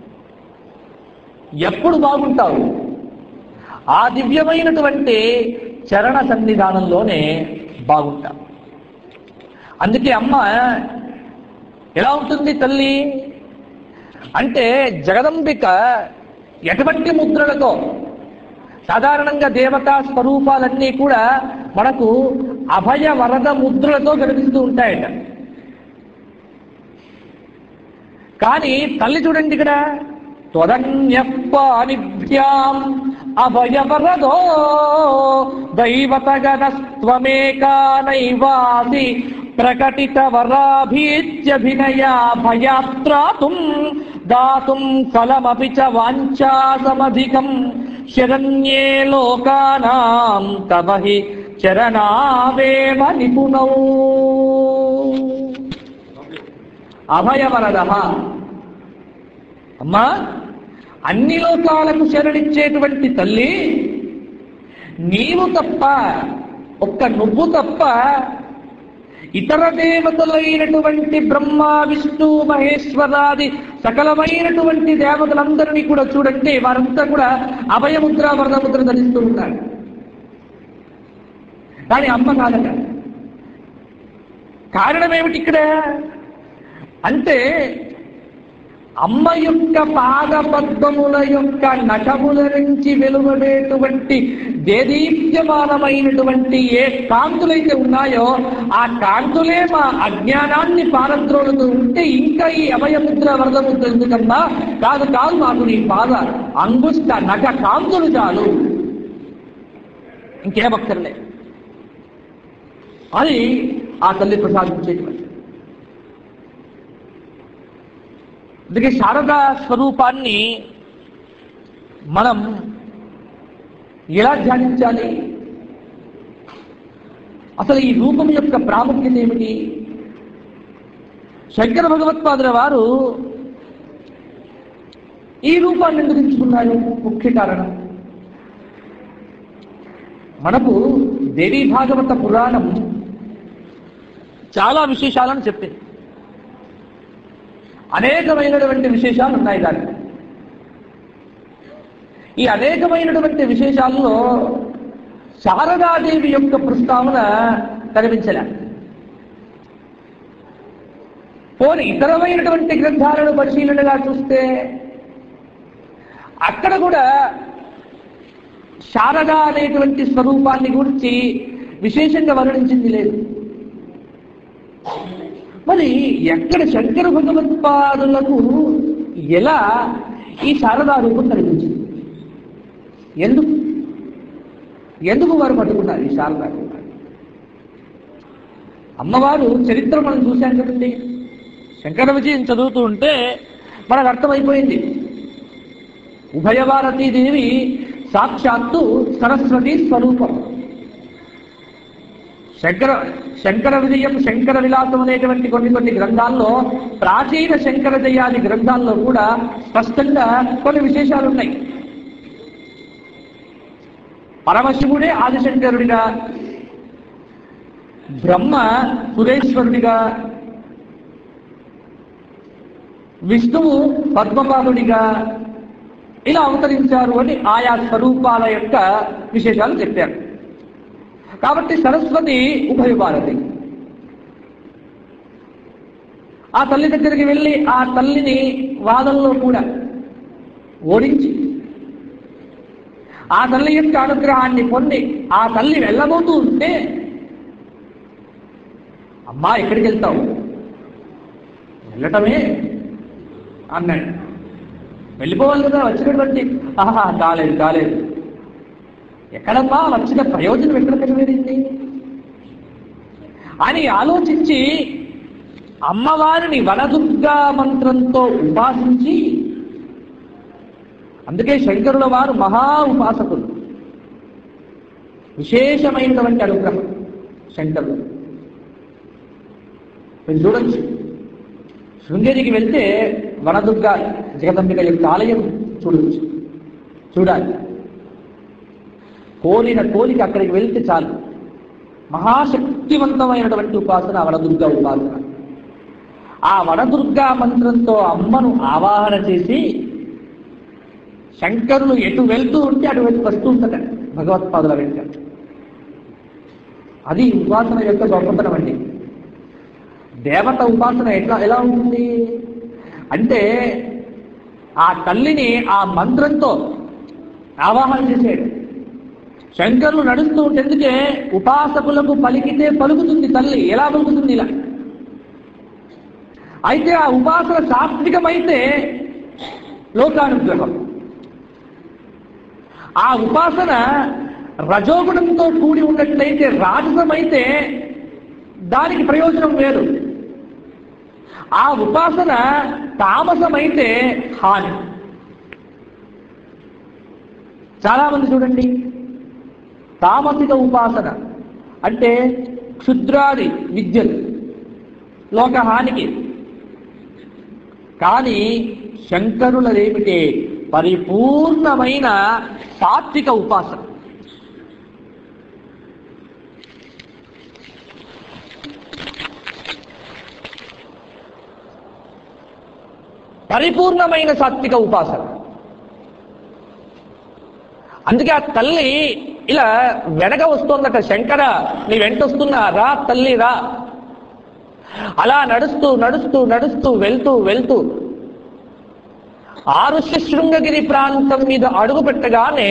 ఎప్పుడు బాగుంటావు ఆ దివ్యమైనటువంటి చరణ సన్నిధానంలోనే బాగుంటాం అందుకే అమ్మ ఎలా ఉంటుంది తల్లి అంటే జగదంబిక ఎటువంటి ముద్రలతో సాధారణంగా దేవతా స్వరూపాలన్నీ కూడా మనకు అభయ వరద ముద్రలతో కనిపిస్తూ ఉంటాయట కానీ తల్లి చూడండి ఇక్కడ త్వదన్యపానిభ్యాం అభయవరదో దైవతగనస్త్వమేకానైవాసి ప్రకటిత వరాభీత్యభినయా భయాత్రాతుం దాతుం ఫలమపి చ వాంఛాసమధికం శరణ్యే లోకానాం తవ హి చరణావేవ నిపుణౌ అభయవరద అమ్మా అన్ని లోకాలకు శరణిచ్చేటువంటి తల్లి నీవు తప్ప ఒక్క నువ్వు తప్ప ఇతర దేవతలైనటువంటి బ్రహ్మ విష్ణు మహేశ్వరాది సకలమైనటువంటి దేవతలందరినీ కూడా చూడండి వారంతా కూడా అభయముద్ర వరదముద్ర ధరిస్తూ ఉన్నారు కానీ అమ్మ కాదట కారణం ఏమిటి ఇక్కడ అంటే అమ్మ యొక్క పాదపద్మముల యొక్క నఖముల నుంచి వెలువడేటువంటి దేదీప్యమానమైనటువంటి ఏ కాంతులైతే ఉన్నాయో ఆ కాంతులే మా అజ్ఞానాన్ని పారద్రోలుతూ ఉంటే ఇంకా ఈ అభయముద్ర వరదముద్ర ఎందుకన్నా కాదు కాదు మాకు నీ పాద అంగుష్ట నఖ కాంతులు చాలు ఇంకేం అక్కర్లే అది ఆ తల్లి ప్రసాదించేటువంటి అందుకే శారదా స్వరూపాన్ని మనం ఎలా ధ్యానించాలి అసలు ఈ రూపం యొక్క ప్రాముఖ్యత ఏమిటి శంకర భగవత్పాదుల వారు ఈ రూపాన్ని ఎందుకు ఎంచుకున్నారు ముఖ్య కారణం మనకు దేవీ భాగవత పురాణం చాలా విశేషాలను చెప్పింది అనేకమైనటువంటి విశేషాలు ఉన్నాయి దానికి ఈ అనేకమైనటువంటి విశేషాల్లో శారదాదేవి యొక్క ప్రస్తావన కనిపించలే పోని ఇతరమైనటువంటి గ్రంథాలను పరిశీలనగా చూస్తే అక్కడ కూడా శారద అనేటువంటి స్వరూపాన్ని గురించి విశేషంగా వర్ణించింది లేదు మరి ఎక్కడ శంకర భగవత్పాదులకు ఎలా ఈ శారదా రూపం కనిపించింది ఎందుకు ఎందుకు వారు పట్టుకున్నారు ఈ శారదా రూపాన్ని అమ్మవారు చరిత్ర మనం చూశాం కదండి శంకర విజయం చదువుతూ ఉంటే మనకు అర్థమైపోయింది ఉభయభారతీదేవి సాక్షాత్తు సరస్వతి స్వరూపం శంకర శంకర విజయం శంకర విలాసం అనేటువంటి కొన్ని కొన్ని గ్రంథాల్లో ప్రాచీన శంకర జయాది గ్రంథాల్లో కూడా స్పష్టంగా కొన్ని విశేషాలు ఉన్నాయి పరమశివుడే ఆదిశంకరుడిగా బ్రహ్మ సురేశ్వరుడిగా విష్ణువు పద్మపాదుడిగా ఇలా అవతరించారు అని ఆయా స్వరూపాల యొక్క విశేషాలు చెప్పారు కాబట్టి సరస్వతి ఉభయ భారతి ఆ తల్లి దగ్గరికి వెళ్ళి ఆ తల్లిని వాదనలో కూడా ఓడించి ఆ తల్లి యొక్క అనుగ్రహాన్ని పొంది ఆ తల్లి వెళ్ళబోతూ ఉంటే అమ్మా ఎక్కడికి వెళ్తావు వెళ్ళటమే అన్నాడు వెళ్ళిపోవాలి కదా వచ్చినటువంటి ఆహా కాలేదు కాలేదు ఎక్కడమ్మా వచ్చిన ప్రయోజనం ఎక్కడ కనబడింది అని ఆలోచించి అమ్మవారిని వనదుర్గా మంత్రంతో ఉపాసించి అందుకే శంకరుల వారు మహా ఉపాసకులు విశేషమైనటువంటి అనుగ్రహం శంకరులు మీరు చూడొచ్చు శృంగేరికి వెళ్తే వనదుర్గ జగదంబిక యొక్క ఆలయం చూడవచ్చు చూడాలి కోరిన కోరిక అక్కడికి వెళ్తే చాలు మహాశక్తివంతమైనటువంటి ఉపాసన వనదుర్గ ఉపాసన ఆ వనదుర్గా మంత్రంతో అమ్మను ఆవాహన చేసి శంకరులు ఎటు వెళ్తూ ఉంటే అటువైపు వస్తూ ఉంటాడు భగవత్పాదుల వెంట అది ఉపాసన యొక్క గొప్పతనం అండి దేవత ఉపాసన ఎట్లా ఎలా ఉంటుంది అంటే ఆ తల్లిని ఆ మంత్రంతో ఆవాహన చేసాడు శంకరులు నడుస్తూ ఉంటే ఎందుకే ఉపాసకులకు పలికితే పలుకుతుంది తల్లి ఎలా పలుకుతుంది ఇలా అయితే ఆ ఉపాసన సాత్వికమైతే లోకానుగ్రహం ఆ ఉపాసన రజోగుణంతో కూడి ఉన్నట్లయితే రాజసమైతే దానికి ప్రయోజనం వేరు ఆ ఉపాసన తామసమైతే హాని చాలా మంది చూడండి తామసిక ఉపాసన అంటే క్షుద్రాది విద్యలు లోకహానికి కానీ శంకరులదేమిటే పరిపూర్ణమైన సాత్విక ఉపాసన పరిపూర్ణమైన సాత్విక ఉపాసన అందుకే ఆ తల్లి ఇలా వెనక వస్తోందట శంకర నీ వెంట వస్తున్నా రా తల్లి రా అలా నడుస్తూ నడుస్తూ నడుస్తూ వెళ్తూ వెళ్తూ ఆరుష్య శృంగగిరి ప్రాంతం మీద అడుగు పెట్టగానే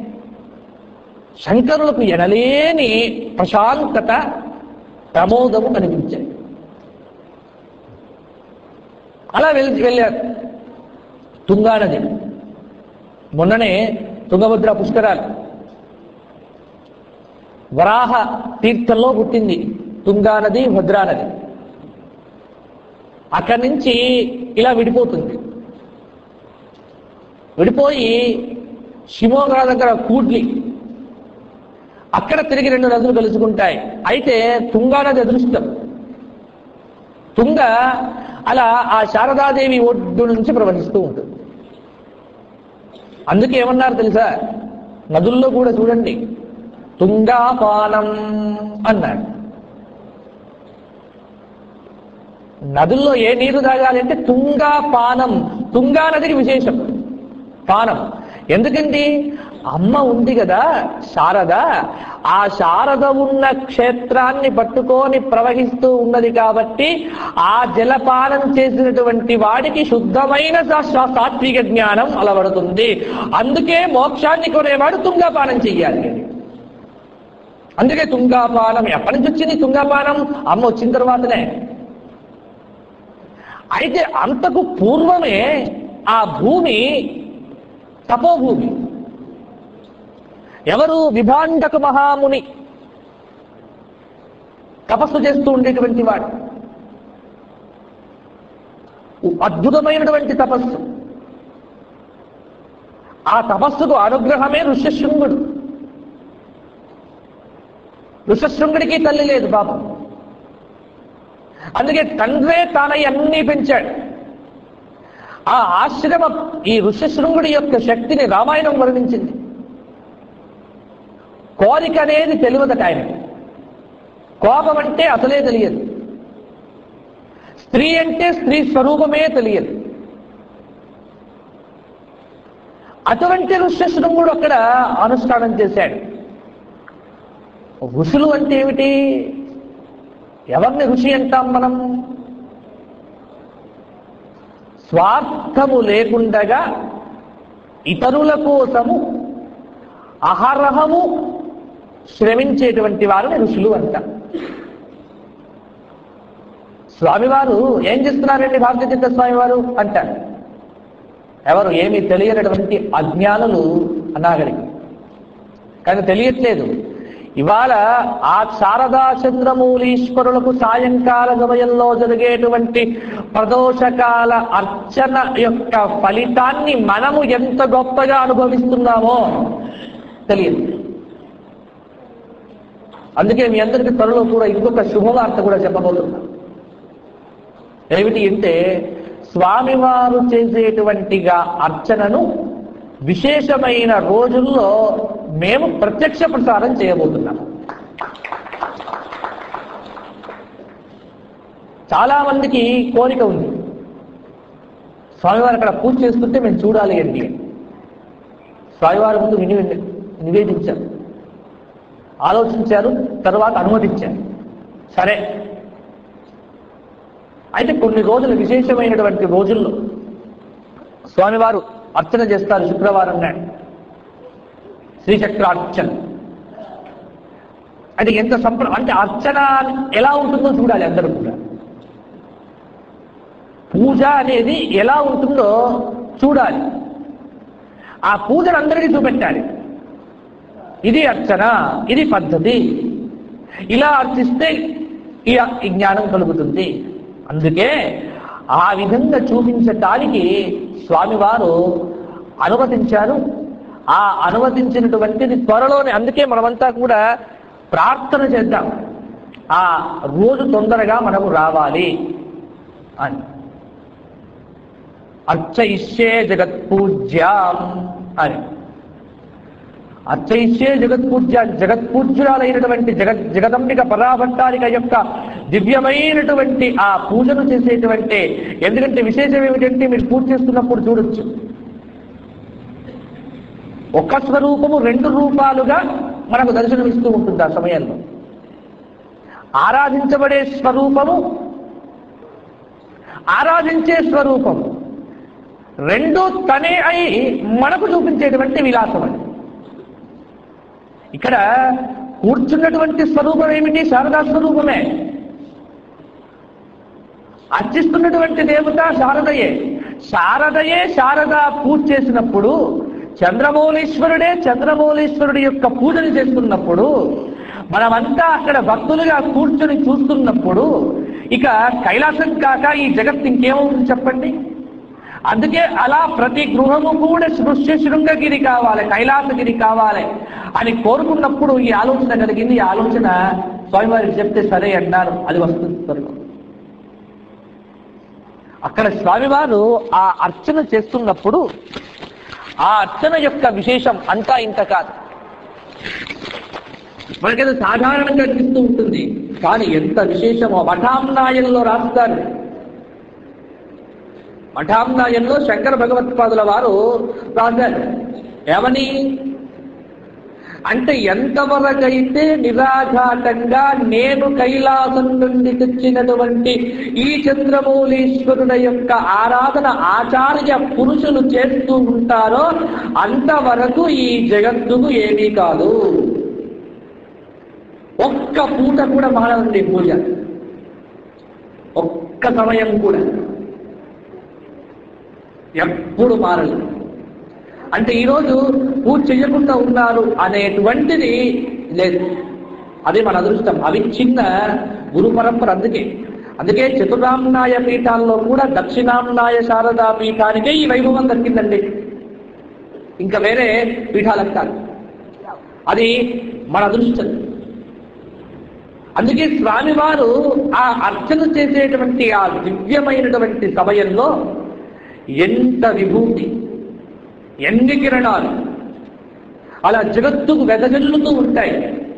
శంకరులకు ఎనలేని ప్రశాంతత ప్రమోదము కనిపించాయి అలా వెళ్ళి వెళ్ళారు తుంగానది మొన్ననే తుంగభద్ర పుష్కరాలు వరాహ తీర్థంలో పుట్టింది తుంగానది భద్రానది అక్కడి నుంచి ఇలా విడిపోతుంది విడిపోయి షిమోగా దగ్గర కూడ్లి అక్కడ తిరిగి రెండు నదులు కలుసుకుంటాయి అయితే తుంగా నది అదృష్టం తుంగ అలా ఆ శారదాదేవి ఒడ్డు నుంచి ప్రవహిస్తూ ఉంటుంది అందుకే ఏమన్నారు తెలుసా నదుల్లో కూడా చూడండి తుంగాపానం అన్నాడు నదుల్లో ఏ నీరు తాగాలి అంటే తుంగా పానం తుంగా నదికి విశేషం పానం ఎందుకండి అమ్మ ఉంది కదా శారద ఆ శారద ఉన్న క్షేత్రాన్ని పట్టుకొని ప్రవహిస్తూ ఉన్నది కాబట్టి ఆ జలపానం చేసినటువంటి వాడికి శుద్ధమైన సా- సా- సాత్విక జ్ఞానం అలవడుతుంది అందుకే మోక్షాన్ని కొనేవాడు తుంగాపానం చెయ్యాలి అని అందుకే తుంగాపానం ఎప్పటి నుంచి వచ్చింది తుంగాపానం అమ్మ వచ్చిన తర్వాతనే అయితే అంతకు పూర్వమే ఆ భూమి తపోభూమి ఎవరు విభాండక మహాముని తపస్సు చేస్తూ ఉండేటువంటి వాడు అద్భుతమైనటువంటి తపస్సు ఆ తపస్సుకు అనుగ్రహమే ఋష్యశృంగుడు ఋషశృంగుడికి తల్లి లేదు పాపం అందుకే తండ్రే తానై అన్నీ పెంచాడు ఆ ఆశ్రమ ఈ ఋషశృంగుడి యొక్క శక్తిని రామాయణం వర్ణించింది కోరిక అనేది తెలియదట ఆయనకి కోపం అంటే అసలే తెలియదు స్త్రీ అంటే స్త్రీ స్వరూపమే తెలియదు అటువంటి ఋష్యశృంగుడు అక్కడ అనుష్ఠానం చేశాడు ఋషులు అంటే ఏమిటి ఎవరిని ఋషి అంటాం మనం స్వార్థము లేకుండగా ఇతరుల కోసము అహరహము శ్రమించేటువంటి వారిని ఋషులు అంటాం స్వామివారు ఏం చేస్తున్నారండి భారతీయ స్వామివారు అంటారు ఎవరు ఏమీ తెలియనటువంటి అజ్ఞానులు అనాగరికి కానీ తెలియట్లేదు ఇవాళ ఆ శారదా చంద్రమూలీశ్వరులకు సాయంకాల సమయంలో జరిగేటువంటి ప్రదోషకాల అర్చన యొక్క ఫలితాన్ని మనము ఎంత గొప్పగా అనుభవిస్తున్నామో తెలియదు అందుకే మీ అందరికీ త్వరలో కూడా ఇంకొక శుభవార్త కూడా చెప్పబోతున్నా ఏమిటి అంటే స్వామివారు చేసేటువంటిగా అర్చనను విశేషమైన రోజుల్లో మేము ప్రత్యక్ష ప్రసారం చేయబోతున్నాం చాలా మందికి కోరిక ఉంది స్వామివారు అక్కడ పూజ చేస్తుంటే మేము చూడాలి అండి స్వామివారి ముందు విని నివేదించారు ఆలోచించారు తర్వాత అనుమతించారు సరే అయితే కొన్ని రోజులు విశేషమైనటువంటి రోజుల్లో స్వామివారు అర్చన చేస్తారు శుక్రవారం నాడు శ్రీచక్రార్చన అంటే ఎంత సంప్ర అంటే అర్చన ఎలా ఉంటుందో చూడాలి అందరూ కూడా పూజ అనేది ఎలా ఉంటుందో చూడాలి ఆ పూజను అందరికీ చూపెట్టాలి ఇది అర్చన ఇది పద్ధతి ఇలా అర్చిస్తే ఈ ఈ జ్ఞానం కలుగుతుంది అందుకే ఆ విధంగా చూపించటానికి స్వామివారు అనుమతించారు ఆ అనుమతించినటువంటిది త్వరలోనే అందుకే మనమంతా కూడా ప్రార్థన చేద్దాం ఆ రోజు తొందరగా మనకు రావాలి అని అర్చయిష్యే జగత్పూజ్యాం అని అర్చయిష్యే జగత్పూజ్య జగత్పూజ్యురాలైనటువంటి జగత్ జగదంబిక పరాభట్టారిక యొక్క దివ్యమైనటువంటి ఆ పూజను చేసేటువంటి ఎందుకంటే విశేషం ఏమిటంటే మీరు పూజ చేస్తున్నప్పుడు చూడొచ్చు ఒక స్వరూపము రెండు రూపాలుగా మనకు దర్శనమిస్తూ ఉంటుంది ఆ సమయంలో ఆరాధించబడే స్వరూపము ఆరాధించే స్వరూపము రెండు తనే అయి మనకు చూపించేటువంటి విలాసం అది ఇక్కడ కూర్చున్నటువంటి స్వరూపం ఏమిటి శారదా స్వరూపమే అర్చిస్తున్నటువంటి దేవత శారదయే శారదయే శారద పూజ చేసినప్పుడు చంద్రమౌళీశ్వరుడే చంద్రమౌళీశ్వరుడి యొక్క పూజను చేస్తున్నప్పుడు మనమంతా అక్కడ భక్తులుగా కూర్చొని చూస్తున్నప్పుడు ఇక కైలాసం కాక ఈ జగత్ ఇంకేమవుతుంది చెప్పండి అందుకే అలా ప్రతి గృహము కూడా సృష్టి శృంగగిరి కావాలి కైలాసగిరి కావాలి అని కోరుకున్నప్పుడు ఈ ఆలోచన కలిగింది ఈ ఆలోచన స్వామివారికి చెప్తే సరే అన్నారు అది వస్తుంది త్వరలో అక్కడ స్వామివారు ఆ అర్చన చేస్తున్నప్పుడు ఆ అర్చన యొక్క విశేషం అంతా ఇంత కాదు మనకైతే సాధారణంగా అనిపిస్తూ ఉంటుంది కానీ ఎంత విశేషమో మఠాంనాయంలో రాస్తారు మఠాంనాయంలో శంకర భగవత్పాదుల వారు రాశారు ఏమని అంటే ఎంతవరకైతే నిరాఘాటంగా నేను కైలాసం నుండి తెచ్చినటువంటి ఈ చంద్రమౌళీశ్వరుల యొక్క ఆరాధన ఆచార్య పురుషులు చేస్తూ ఉంటారో అంతవరకు ఈ జగత్తుకు ఏమీ కాదు ఒక్క పూట కూడా మానవుడి పూజ ఒక్క సమయం కూడా ఎప్పుడు మారలేదు అంటే ఈరోజు పూజ చేయకుండా ఉన్నారు అనేటువంటిది లేదు అదే మన అదృష్టం అవి చిన్న గురు పరంపర అందుకే అందుకే చతురామ్నాయ పీఠాల్లో కూడా దక్షిణామ్నాయ శారదా పీఠానికే ఈ వైభవం దక్కిందండి ఇంకా వేరే పీఠాలకు కాదు అది మన అదృష్టం అందుకే స్వామివారు ఆ అర్చన చేసేటువంటి ఆ దివ్యమైనటువంటి సమయంలో ఎంత విభూతి ఎన్ని కిరణాలు అలా జగత్తుకు వెదజల్లుతూ ఉంటాయి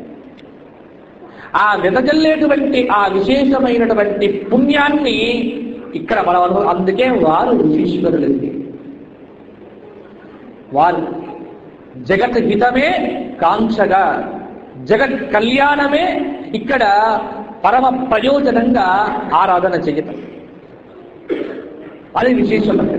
ఆ వెదజల్లేటువంటి ఆ విశేషమైనటువంటి పుణ్యాన్ని ఇక్కడ మనం అనుభవం అందుకే వారు ఋషీశ్వరులండి వారు జగత్ హితమే కాంక్షగా జగత్ కళ్యాణమే ఇక్కడ పరమ ప్రయోజనంగా ఆరాధన చేయటం అది విశేషమైన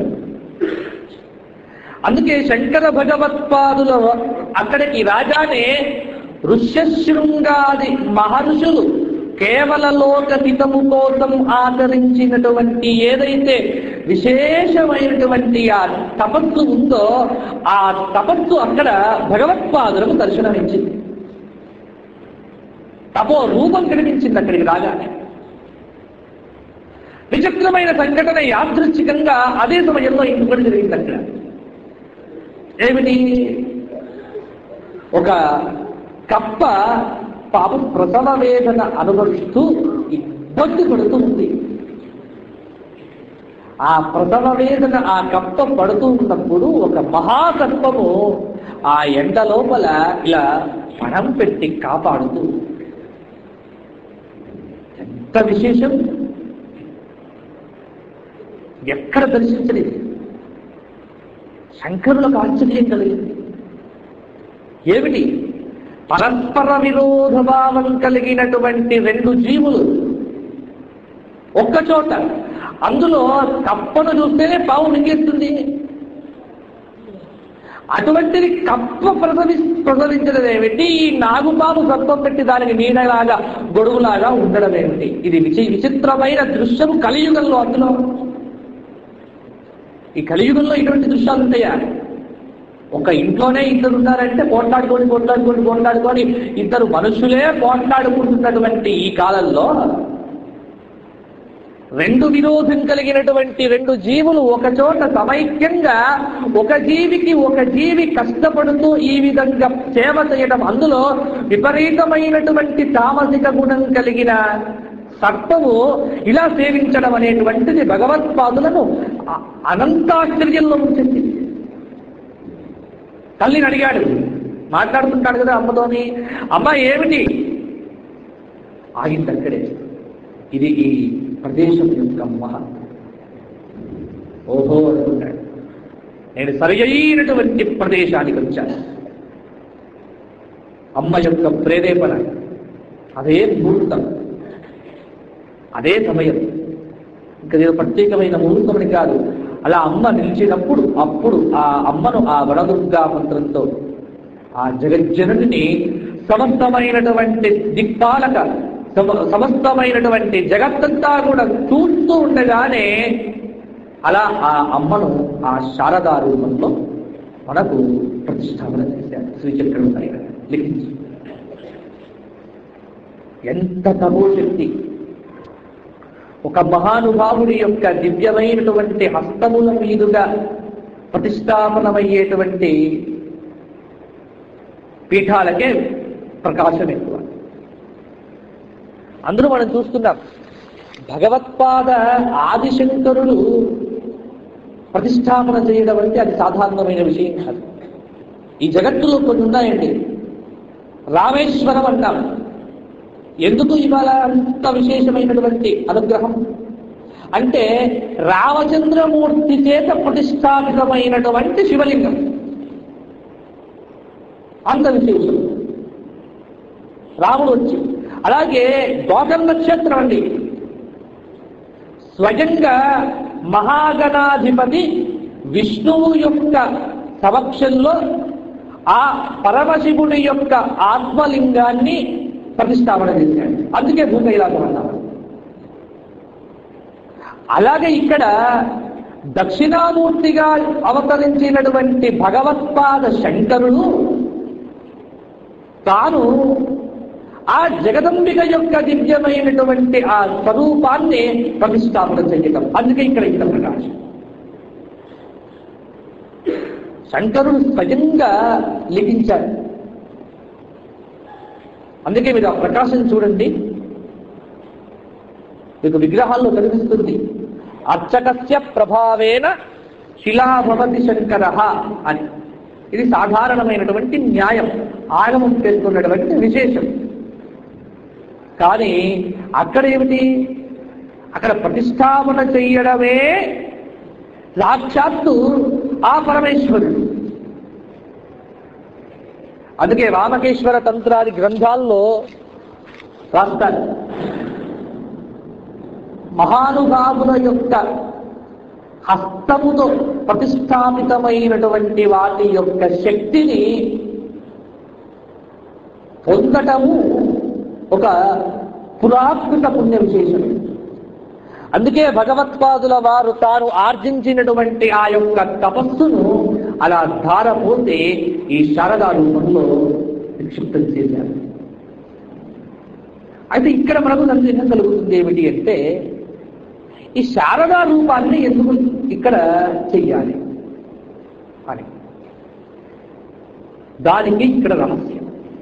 అందుకే శంకర భగవత్పాదుల అక్కడికి రాగానే ఋష్యశృంగాది మహర్షులు కేవల లోక హితము కోసం ఆచరించినటువంటి ఏదైతే విశేషమైనటువంటి ఆ తపస్సు ఉందో ఆ తపస్సు అక్కడ భగవత్పాదులకు దర్శనమిచ్చింది తపో రూపం కనిపించింది అక్కడికి రాగానే విచిత్రమైన సంఘటన యాదృచ్ఛికంగా అదే సమయంలో ఇంకొకటి జరిగింది అక్కడ ఏమిటి ఒక కప్ప పాపం ప్రసవ వేదన అనుభవిస్తూ ఇబ్బంది పడుతూ ఉంది ఆ ప్రసవ వేదన ఆ కప్ప పడుతూ ఉన్నప్పుడు ఒక మహాసర్పము ఆ ఎండ లోపల ఇలా పణం పెట్టి కాపాడుతూ ఎంత విశేషం ఎక్కడ దర్శించలేదు శంకరులకు ఆశ్చర్యం కలిగింది ఏమిటి పరస్పర విరోధ భావం కలిగినటువంటి రెండు జీవులు ఒక్క చోట అందులో కప్పను చూస్తేనే పావు మింగేస్తుంది అటువంటిది కప్ప ప్రసవి ప్రసవించడం ఏమిటి ఈ నాగుపాము సర్పం పెట్టి దానికి నీడలాగా గొడుగులాగా ఉండడం ఏమిటి ఇది విచి విచిత్రమైన దృశ్యం కలియుగంలో అందులో ఈ కలియుగంలో ఇటువంటి దృశ్యాలు ఉంటాయా ఒక ఇంట్లోనే ఇద్దరు ఉన్నారంటే పోట్లాడుకొని పోట్లాడుకొని పోట్లాడుకొని ఇద్దరు మనుషులే పోట్లాడుకుంటున్నటువంటి ఈ కాలంలో రెండు విరోధం కలిగినటువంటి రెండు జీవులు ఒక చోట సమైక్యంగా ఒక జీవికి ఒక జీవి కష్టపడుతూ ఈ విధంగా సేవ చేయడం అందులో విపరీతమైనటువంటి తామసిక గుణం కలిగిన సర్పము ఇలా సేవించడం అనేటువంటిది భగవత్పాదులను అ- అనంతాశ్చర్యంలో ఉంచింది తల్లిని అడిగాడు మాట్లాడుతుంటాడు కదా అమ్మతోని అమ్మ ఏమిటి ఆగింది అక్కడే ఇది ఈ ప్రదేశం యొక్క మహత్వం ఓహో అనుకున్నాడు నేను సరియైనటువంటి ప్రదేశానికి వచ్చాను అమ్మ యొక్క ప్రేరేపణ అదే ముహూర్తం అదే సమయం ఇంకా ఏదో ప్రత్యేకమైన ముహూర్తమని కాదు అలా అమ్మ నిలిచినప్పుడు అప్పుడు ఆ అమ్మను ఆ వరదుర్గా మంత్రంతో ఆ జగజ్జనుడిని సమస్తమైనటువంటి దిక్పాలక సమ- సమస్తమైనటువంటి జగత్తంతా కూడా చూస్తూ ఉండగానే అలా ఆ అమ్మను ఆ శారదా రూపంలో మనకు ప్రతిష్టాపన చేశారు శ్రీచక్రుడు పైన లిఖించి ఎంత తపోశక్తి ఒక మహానుభావుడి యొక్క దివ్యమైనటువంటి హస్తముల మీదుగా ప్రతిష్టాపనమయ్యేటువంటి పీఠాలకే ప్రకాశం ఎక్కువ అందులో మనం చూస్తున్నాం భగవత్పాద ఆదిశంకరుడు ప్రతిష్టాపన చేయడం అంటే అది సాధారణమైన విషయం కాదు ఈ జగత్తులో కొన్ని ఉన్నాయండి రామేశ్వరం అంటాం ఎందుకు ఇవాళ అంత విశేషమైనటువంటి అనుగ్రహం అంటే రామచంద్రమూర్తి చేత ప్రతిష్టాపితమైనటువంటి శివలింగం అంత విశేషం రాముడు వచ్చి అలాగే దోషం నక్షత్రం అండి స్వయంగా మహాగణాధిపతి విష్ణువు యొక్క సమక్షంలో ఆ పరమశివుడి యొక్క ఆత్మలింగాన్ని ప్రతిష్టాపన చేశాడు అందుకే భూకైలాసం అన్నారు అలాగే ఇక్కడ దక్షిణామూర్తిగా అవతరించినటువంటి భగవత్పాద శంకరుడు తాను ఆ జగదంబిక యొక్క దివ్యమైనటువంటి ఆ స్వరూపాన్ని ప్రతిష్టాపన చేయటం అందుకే ఇక్కడ ఇంత ప్రకాశం శంకరుడు స్వయంగా లిఖించాడు అందుకే మీరు ఆ ప్రకాశం చూడండి మీకు విగ్రహాల్లో కనిపిస్తుంది అర్చకస్య ప్రభావేన శిలాభవతి శంకర అని ఇది సాధారణమైనటువంటి న్యాయం ఆగమం పేర్కొన్నటువంటి విశేషం కానీ అక్కడ ఏమిటి అక్కడ ప్రతిష్టాపన చెయ్యడమే సాక్షాత్తు ఆ పరమేశ్వరుడు అందుకే రామకేశ్వర తంత్రాది గ్రంథాల్లో రాస్తారు మహానుభావుల యొక్క హస్తముతో ప్రతిష్టాపితమైనటువంటి వాటి యొక్క శక్తిని పొందటము ఒక పురాకృత పుణ్య విశేషం అందుకే భగవత్పాదుల వారు తాను ఆర్జించినటువంటి ఆ యొక్క తపస్సును అలా ధారపోతే ఈ శారదా రూపంలో నిక్షిప్తం చేశారు అయితే ఇక్కడ మనకు సందేహం కలుగుతుంది ఏమిటి అంటే ఈ శారదా రూపాన్ని ఎందుకు ఇక్కడ చెయ్యాలి అని దానికి ఇక్కడ రహస్యం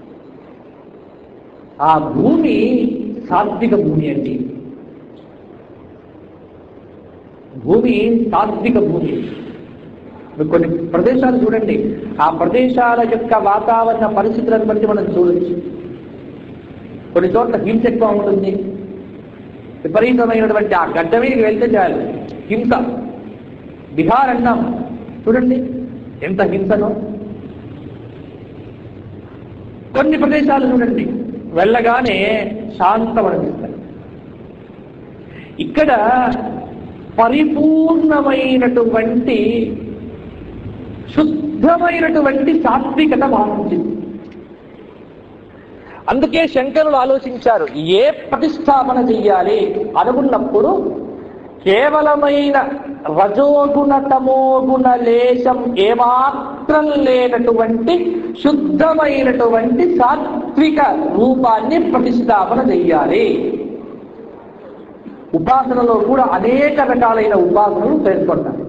ఆ భూమి సాత్విక భూమి అండి భూమి సాత్విక భూమి మీరు కొన్ని ప్రదేశాలు చూడండి ఆ ప్రదేశాల యొక్క వాతావరణ పరిస్థితులను బట్టి మనం చూడొచ్చు కొన్ని చోట్ల హింస ఎక్కువ ఉంటుంది విపరీతమైనటువంటి ఆ గడ్డ మీదకి వెళ్తే చాలు హింస బిహార్ అన్నాం చూడండి ఎంత హింసనో కొన్ని ప్రదేశాలు చూడండి వెళ్ళగానే శాంతం అనిపిస్తాయి ఇక్కడ పరిపూర్ణమైనటువంటి శుద్ధమైనటువంటి సాత్వికత భావించింది అందుకే శంకరులు ఆలోచించారు ఏ ప్రతిష్టాపన చెయ్యాలి అనుకున్నప్పుడు కేవలమైన రజోగుణ తమోగుణ లేశం ఏమాత్రం లేనటువంటి శుద్ధమైనటువంటి సాత్విక రూపాన్ని ప్రతిష్టాపన చెయ్యాలి ఉపాసనలో కూడా అనేక రకాలైన ఉపాసనలు పేర్కొంటారు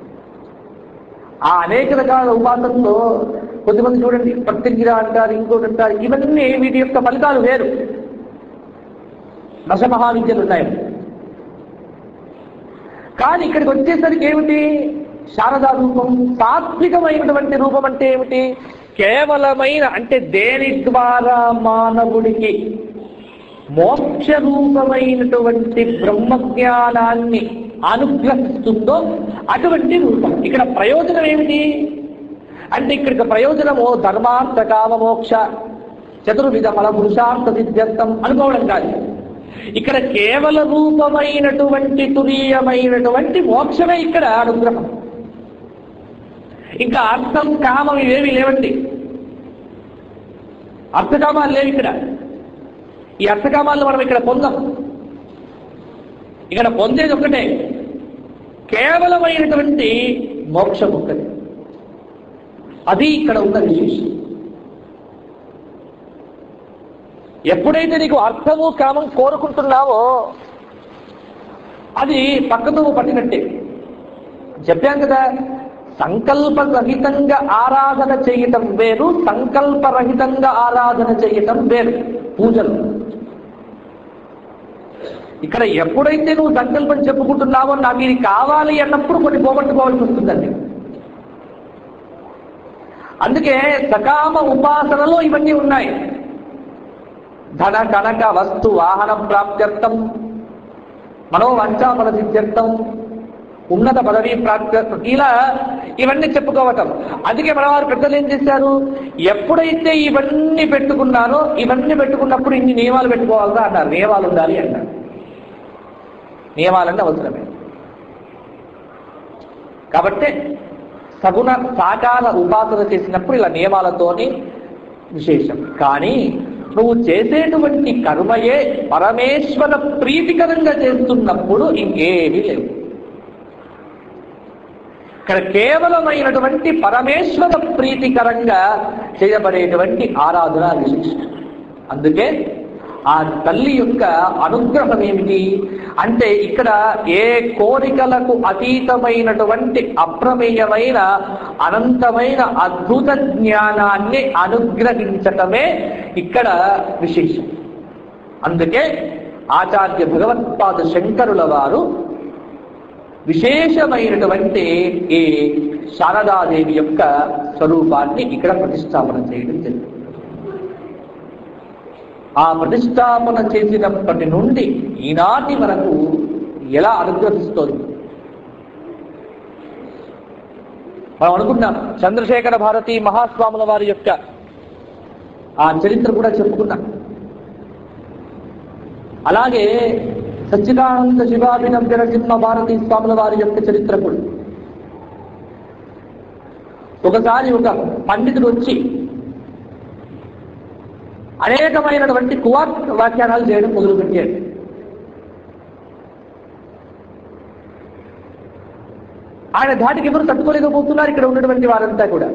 ఆ అనేక రకాల ఉపాసనలో కొద్దిమంది చూడండి ప్రత్యంగిర అంటారు ఇంకోటి అంటారు ఇవన్నీ వీటి యొక్క ఫలితాలు వేరు దశ మహావిద్యలు ఉన్నాయి కానీ ఇక్కడికి వచ్చేసరికి ఏమిటి శారదా రూపం సాత్వికమైనటువంటి రూపం అంటే ఏమిటి కేవలమైన అంటే దేని ద్వారా మానవుడికి మోక్ష రూపమైనటువంటి బ్రహ్మజ్ఞానాన్ని అనుగ్రహిస్తుందో అటువంటి రూపం ఇక్కడ ప్రయోజనం ఏమిటి అంటే ఇక్కడికి ప్రయోజనము ధర్మార్థ కామ మోక్ష చతుర్విధ ఫల పురుషార్థ సిద్ధ్యర్థం అనుకోవడం కాదు ఇక్కడ కేవల రూపమైనటువంటి తురీయమైనటువంటి మోక్షమే ఇక్కడ అనుగ్రహం ఇంకా అర్థం కామం ఇవేమి లేవండి అర్థకామాలు లేవు ఇక్కడ ఈ అర్థకామాలను మనం ఇక్కడ పొందాం ఇక్కడ పొందేది ఒకటే కేవలమైనటువంటి మోక్షం ఒక్కటి అది ఇక్కడ ఉన్న విశేషం ఎప్పుడైతే నీకు అర్థము కామం కోరుకుంటున్నావో అది పక్కతో పట్టినట్టే చెప్పాం కదా సంకల్పరహితంగా ఆరాధన చేయటం వేరు సంకల్పరహితంగా ఆరాధన చేయటం వేరు పూజలు ఇక్కడ ఎప్పుడైతే నువ్వు సంకల్పం చెప్పుకుంటున్నావో నాకు ఇది కావాలి అన్నప్పుడు కొన్ని పోగొట్టుకోవాల్సి వస్తుందండి అందుకే సకామ ఉపాసనలో ఇవన్నీ ఉన్నాయి ధన కనక వస్తు వాహన ప్రాప్త్యర్థం మనోవంచాఫల సిద్ధ్యర్థం ఉన్నత పదవి ప్రాప్త్యర్థం ఇలా ఇవన్నీ చెప్పుకోవటం అందుకే మన వారు పెద్దలు ఏం చేశారు ఎప్పుడైతే ఇవన్నీ పెట్టుకున్నారో ఇవన్నీ పెట్టుకున్నప్పుడు ఇన్ని నియమాలు పెట్టుకోవాలా అన్నారు నియమాలు ఉండాలి అన్నారు నియమాలన్నీ అవసరమే కాబట్టి సగుణ సాకార ఉపాసన చేసినప్పుడు ఇలా నియమాలతోని విశేషం కానీ నువ్వు చేసేటువంటి కర్మయే పరమేశ్వర ప్రీతికరంగా చేస్తున్నప్పుడు ఇంకేమీ లేవు ఇక్కడ కేవలమైనటువంటి పరమేశ్వర ప్రీతికరంగా చేయబడేటువంటి ఆరాధన విశేషం అందుకే ఆ తల్లి యొక్క అనుగ్రహం ఏమిటి అంటే ఇక్కడ ఏ కోరికలకు అతీతమైనటువంటి అప్రమేయమైన అనంతమైన అద్భుత జ్ఞానాన్ని అనుగ్రహించటమే ఇక్కడ విశేషం అందుకే ఆచార్య భగవత్పాద శంకరుల వారు విశేషమైనటువంటి ఈ శారదాదేవి యొక్క స్వరూపాన్ని ఇక్కడ ప్రతిష్టాపన చేయడం జరిగింది ఆ ప్రతిష్టాపన చేసినప్పటి నుండి ఈనాటి వరకు ఎలా అనుగ్రహిస్తోంది మనం అనుకున్నాం చంద్రశేఖర భారతి మహాస్వాముల వారి యొక్క ఆ చరిత్ర కూడా చెప్పుకున్నాం అలాగే సచ్చిదానంద శివాభినవ్య నరసింహ భారతి స్వాముల వారి యొక్క చరిత్ర కూడా ఒకసారి ఒక పండితుడు వచ్చి అనేకమైనటువంటి కువార్ వ్యాఖ్యానాలు చేయడం మొదలుపెట్టాడు ఆయన ధాటికి ఎవరు తట్టుకోలేకపోతున్నారు ఇక్కడ ఉన్నటువంటి వారంతా కూడా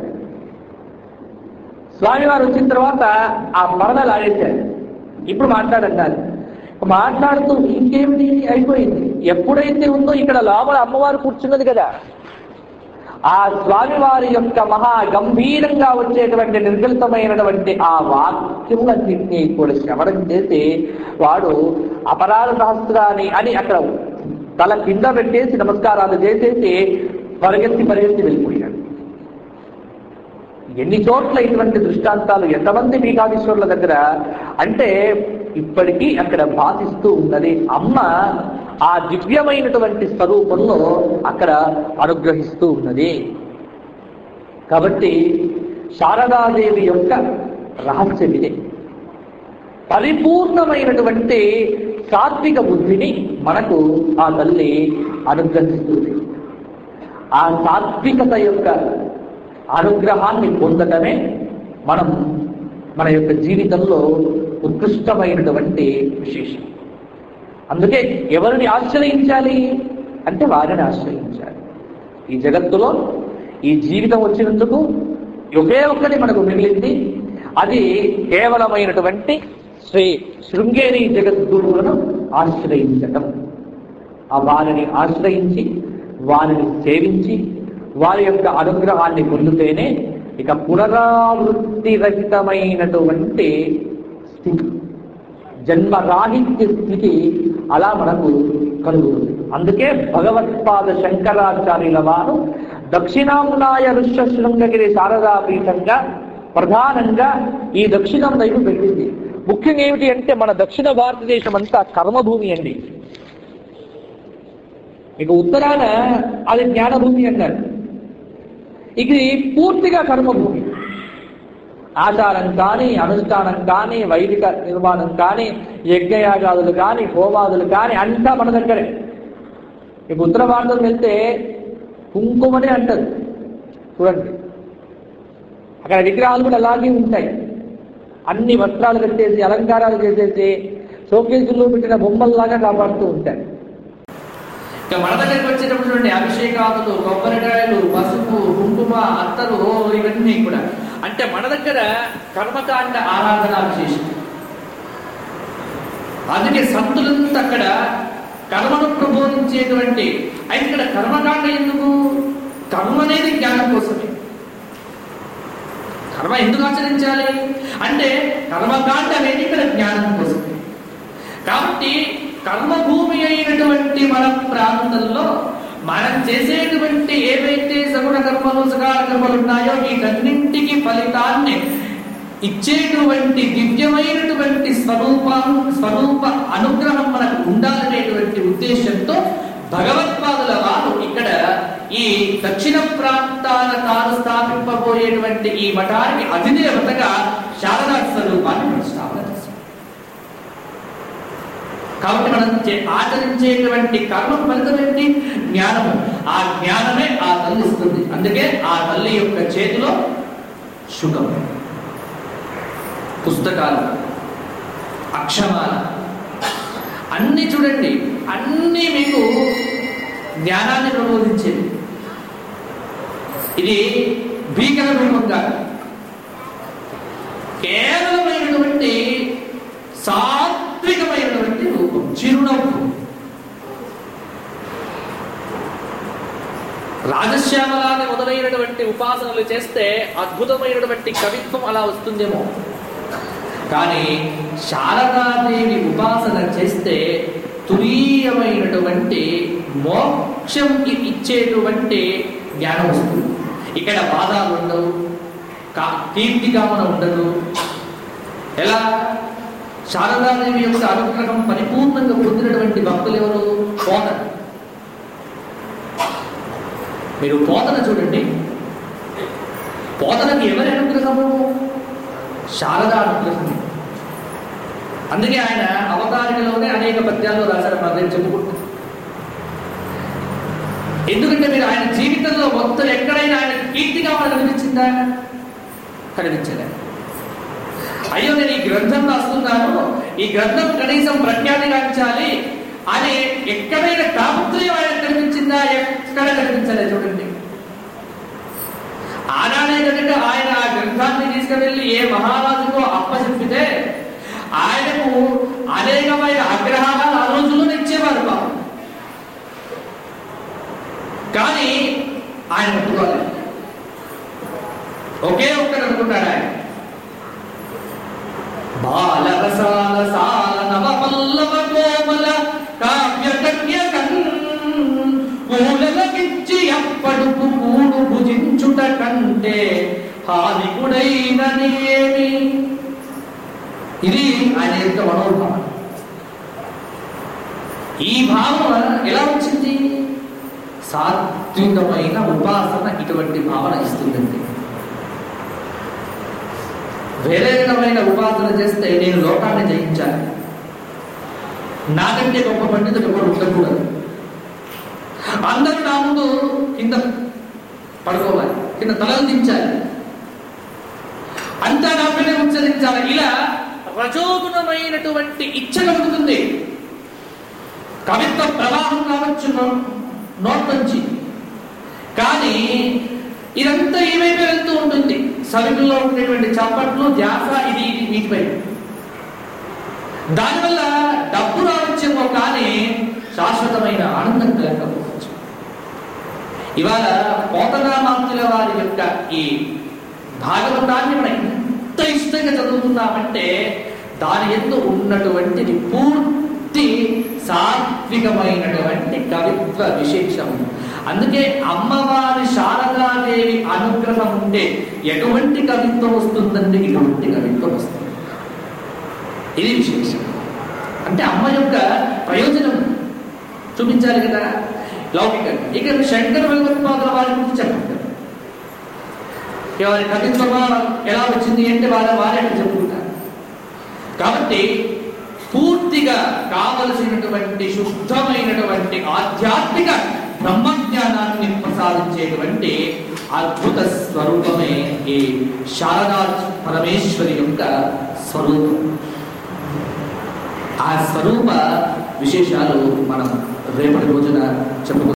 స్వామివారు వచ్చిన తర్వాత ఆ మరణాలు ఆడేశారు ఇప్పుడు మాట్లాడన్నారు మాట్లాడుతూ ఇంకేమిటి అయిపోయింది ఎప్పుడైతే ఉందో ఇక్కడ లోపల అమ్మవారు కూర్చున్నది కదా ఆ స్వామివారి యొక్క మహా గంభీరంగా వచ్చేటువంటి నిర్గలితమైనటువంటి ఆ వాక్యములన్నింటినీ కూడా శ్రవణం చేసి వాడు అపరాధ సహస్రాన్ని అని అక్కడ తల కింద పెట్టేసి నమస్కారాలు చేసేసి పరిగెత్తి పరిగెత్తి వెళ్ళిపోయాడు ఎన్ని చోట్ల ఇటువంటి దృష్టాంతాలు ఎంతమంది పీఠాధీశ్వరుల దగ్గర అంటే ఇప్పటికీ అక్కడ భాషిస్తూ ఉన్నది అమ్మ ఆ దివ్యమైనటువంటి స్వరూపంలో అక్కడ అనుగ్రహిస్తూ ఉన్నది కాబట్టి శారదాదేవి యొక్క రహస్యం ఇదే పరిపూర్ణమైనటువంటి సాత్విక బుద్ధిని మనకు ఆ తల్లి అనుగ్రహిస్తుంది ఆ సాత్వికత యొక్క అనుగ్రహాన్ని పొందటమే మనం మన యొక్క జీవితంలో ఉత్కృష్టమైనటువంటి విశేషం అందుకే ఎవరిని ఆశ్రయించాలి అంటే వారిని ఆశ్రయించాలి ఈ జగత్తులో ఈ జీవితం వచ్చినందుకు ఒకే ఒక్కటి మనకు మిగిలింది అది కేవలమైనటువంటి శ్రీ శృంగేరి జగద్గురువులను ఆశ్రయించటం ఆ వారిని ఆశ్రయించి వారిని సేవించి వారి యొక్క అనుగ్రహాన్ని పొందితేనే ఇక పునరావృత్తి రహితమైనటువంటి స్థితి జన్మరాహిత్య స్థితి అలా మనకు కలుగుతుంది అందుకే భగవత్పాద శంకరాచార్యుల వారు దక్షిణాంనాయ ఋష్య శృంగగిరి శారదా పీఠంగా ప్రధానంగా ఈ దక్షిణం వైపు పెట్టింది ముఖ్యంగా ఏమిటి అంటే మన దక్షిణ భారతదేశం అంతా కర్మభూమి అండి ఇక ఉత్తరాన అది జ్ఞానభూమి అన్నారు ఇది పూర్తిగా కర్మభూమి ఆచారం కానీ అనుష్ఠానం కానీ వైదిక నిర్మాణం కానీ యజ్ఞయాగాదులు కానీ హోమాదులు కానీ అంతా మన దగ్గరే ఇప్పుడు ఉత్తర భారతం వెళ్తే కుంకుమనే అంటది చూడండి అక్కడ విగ్రహాలు కూడా అలాగే ఉంటాయి అన్ని వస్త్రాలు కట్టేసి అలంకారాలు చేసేసి షోకేసుల్లో పెట్టిన బొమ్మల్లాగా కాపాడుతూ ఉంటాయి ఇక మన దగ్గరికి వచ్చేటప్పుడు చూడండి అభిషేకాదులు కొబ్బరికాయలు పసుపు కుంకుమ అత్తరు ఓ ఇవన్నీ కూడా అంటే మన దగ్గర కర్మకాండ ఆరాధన విశేషం అందుకే సంతులంతా అక్కడ కర్మను ప్రబోధించేటువంటి అయితే ఇక్కడ కర్మకాండ ఎందుకు కర్మ అనేది జ్ఞానం కోసమే కర్మ ఎందుకు ఆచరించాలి అంటే కర్మకాండ అనేది ఇక్కడ జ్ఞానం కోసమే కాబట్టి కర్మభూమి అయినటువంటి మన ప్రాంతంలో మనం చేసేటువంటి ఏవైతే సగుణ కర్మలు సకాల కర్మలు ఉన్నాయో వీటన్నింటికి ఫలితాన్ని ఇచ్చేటువంటి దివ్యమైనటువంటి స్వరూపం స్వరూప అనుగ్రహం మనకు ఉండాలనేటువంటి ఉద్దేశంతో భగవత్పాదుల వారు ఇక్కడ ఈ దక్షిణ ప్రాంతాల తాను స్థాపింపబోయేటువంటి ఈ మఠానికి అధిదేవతగా శారదా స్వరూపాన్ని ప్రతిష్టాపన చేశారు కాబట్టి మనం చే- ఆచరించేటువంటి కర్మ ఫలితం ఏంటి జ్ఞానము ఆ జ్ఞానమే ఆ తల్లి ఇస్తుంది అందుకే ఆ తల్లి యొక్క చేతిలో శుకం పుస్తకాలు అక్షమాల అన్ని చూడండి అన్ని మీకు జ్ఞానాన్ని ప్రబోధించేది ఇది భీకర రూపంగా కేవలమైనటువంటి సాత్వికమైనటువంటి రూపం చిరునవ్వు రాజశ్యామలాన్ని మొదలైనటువంటి ఉపాసనలు చేస్తే అద్భుతమైనటువంటి కవిత్వం అలా వస్తుందేమో కానీ శారదాదేవి ఉపాసన చేస్తే తురీయమైనటువంటి మోక్షం ఇచ్చేటువంటి జ్ఞానం వస్తుంది ఇక్కడ బాధాలు ఉండవు కా- కీర్తి కామన ఉండదు ఎలా శారదాదేవి యొక్క అనుగ్రహం పరిపూర్ణంగా పొందినటువంటి భక్తులు ఎవరు పోతన మీరు పోతన చూడండి పోతనకి ఎవరి అనుగ్రహము శారదా అనుగ్రహమే అందుకే ఆయన అవతారికలోనే అనేక పద్యాల్లో రాశారు మన దగ్గర చెప్పుకుంటారు ఎందుకంటే మీరు ఆయన జీవితంలో మొత్తం ఎక్కడైనా ఆయన కీర్తిగా మనకు కనిపించిందా కనిపించలే అయ్యో నేను ఈ గ్రంథం రాస్తున్నాను ఈ గ్రంథం కనీసం ప్రఖ్యాతి గాంచాలి అని ఎక్కడైనా తాపత్రయం ఆయన కనిపించిందా ఎక్కడ కనిపించలేదు చూడండి ఆనాడే కనుక ఆయన ఆ గ్రంథాన్ని తీసుకువెళ్ళి ఏ మహారాజుకో అప్పచెప్పితే ఆయనకు అనేకమైన అగ్రహాలు ఆ రోజుల్లో ఇచ్చేవారు పాపం కానీ ఆయన ముట్టుకోలేదు ఒకే ఒక్కరు అనుకున్నాడు ఆయన బాలరసాల సాల నవ పల్లవ కోమల కావ్య కన్యకన్ కూలలకిచ్చి ఎప్పడుకు కూడు భుజించుట కంటే హానికుడైననేమి ఇది ఆయన యొక్క మనోభావం ఈ భావన ఎలా వచ్చింది సాత్వికమైన ఉపాసన ఇటువంటి భావన ఇస్తుందండి వేరే రకమైన ఉపాసన చేస్తే నేను లోకాన్ని జయించాలి నాకంటే గొప్ప పండితుడు ఎవరు ఉండకూడదు అందరూ నా ముందు కింద పడుకోవాలి కింద తలలు దించాలి అంతా నాపైనే ఉచ్చరించాలి ఇలా రజోగుణమైనటువంటి ఇచ్చ కలుగుతుంది కవిత్వ ప్రవాహం కావచ్చు నో- నోట్ నుంచి కానీ ఇదంతా ఏమైపు వెళ్తూ ఉంటుంది సరుకుల్లో ఉండేటువంటి చప్పట్లు ధ్యాస ఇది ఇది వీటిపై దానివల్ల డబ్బు రావచ్చేమో కానీ శాశ్వతమైన ఆనందం కలగకపోవచ్చు ఇవాళ పోతనామాంతుల వారి యొక్క ఈ భాగవతాన్ని మనం ఎంత ఇష్టంగా చదువుతున్నామంటే దాని ఎందు ఉన్నటువంటిది పూర్తి సాత్వికమైనటువంటి కవిత్వ విశేషం అందుకే అమ్మవారి శారదాదేవి అనుగ్రహం ఉంటే ఎటువంటి కవిత్వం వస్తుందంటే ఇటువంటి కవిత్వం వస్తుంది ఇది విశేషం అంటే అమ్మ యొక్క ప్రయోజనం చూపించాలి కదా లౌకికంగా ఇక శంకర భగవత్పాదుల వారి గురించి చెప్పండి ఎవరి కవిత్వమా ఎలా వచ్చింది అంటే వాళ్ళ వారే అక్కడ చెప్పుకుంటారు కాబట్టి పూర్తిగా కావలసినటువంటి శుద్ధమైనటువంటి ఆధ్యాత్మిక బ్రహ్మజ్ఞానాన్ని ప్రసాదించేటువంటి అద్భుత స్వరూపమే ఈ శారదా పరమేశ్వరి యొక్క స్వరూపం ఆ స్వరూప విశేషాలు మనం రేపటి రోజున చెప్పుకుందాం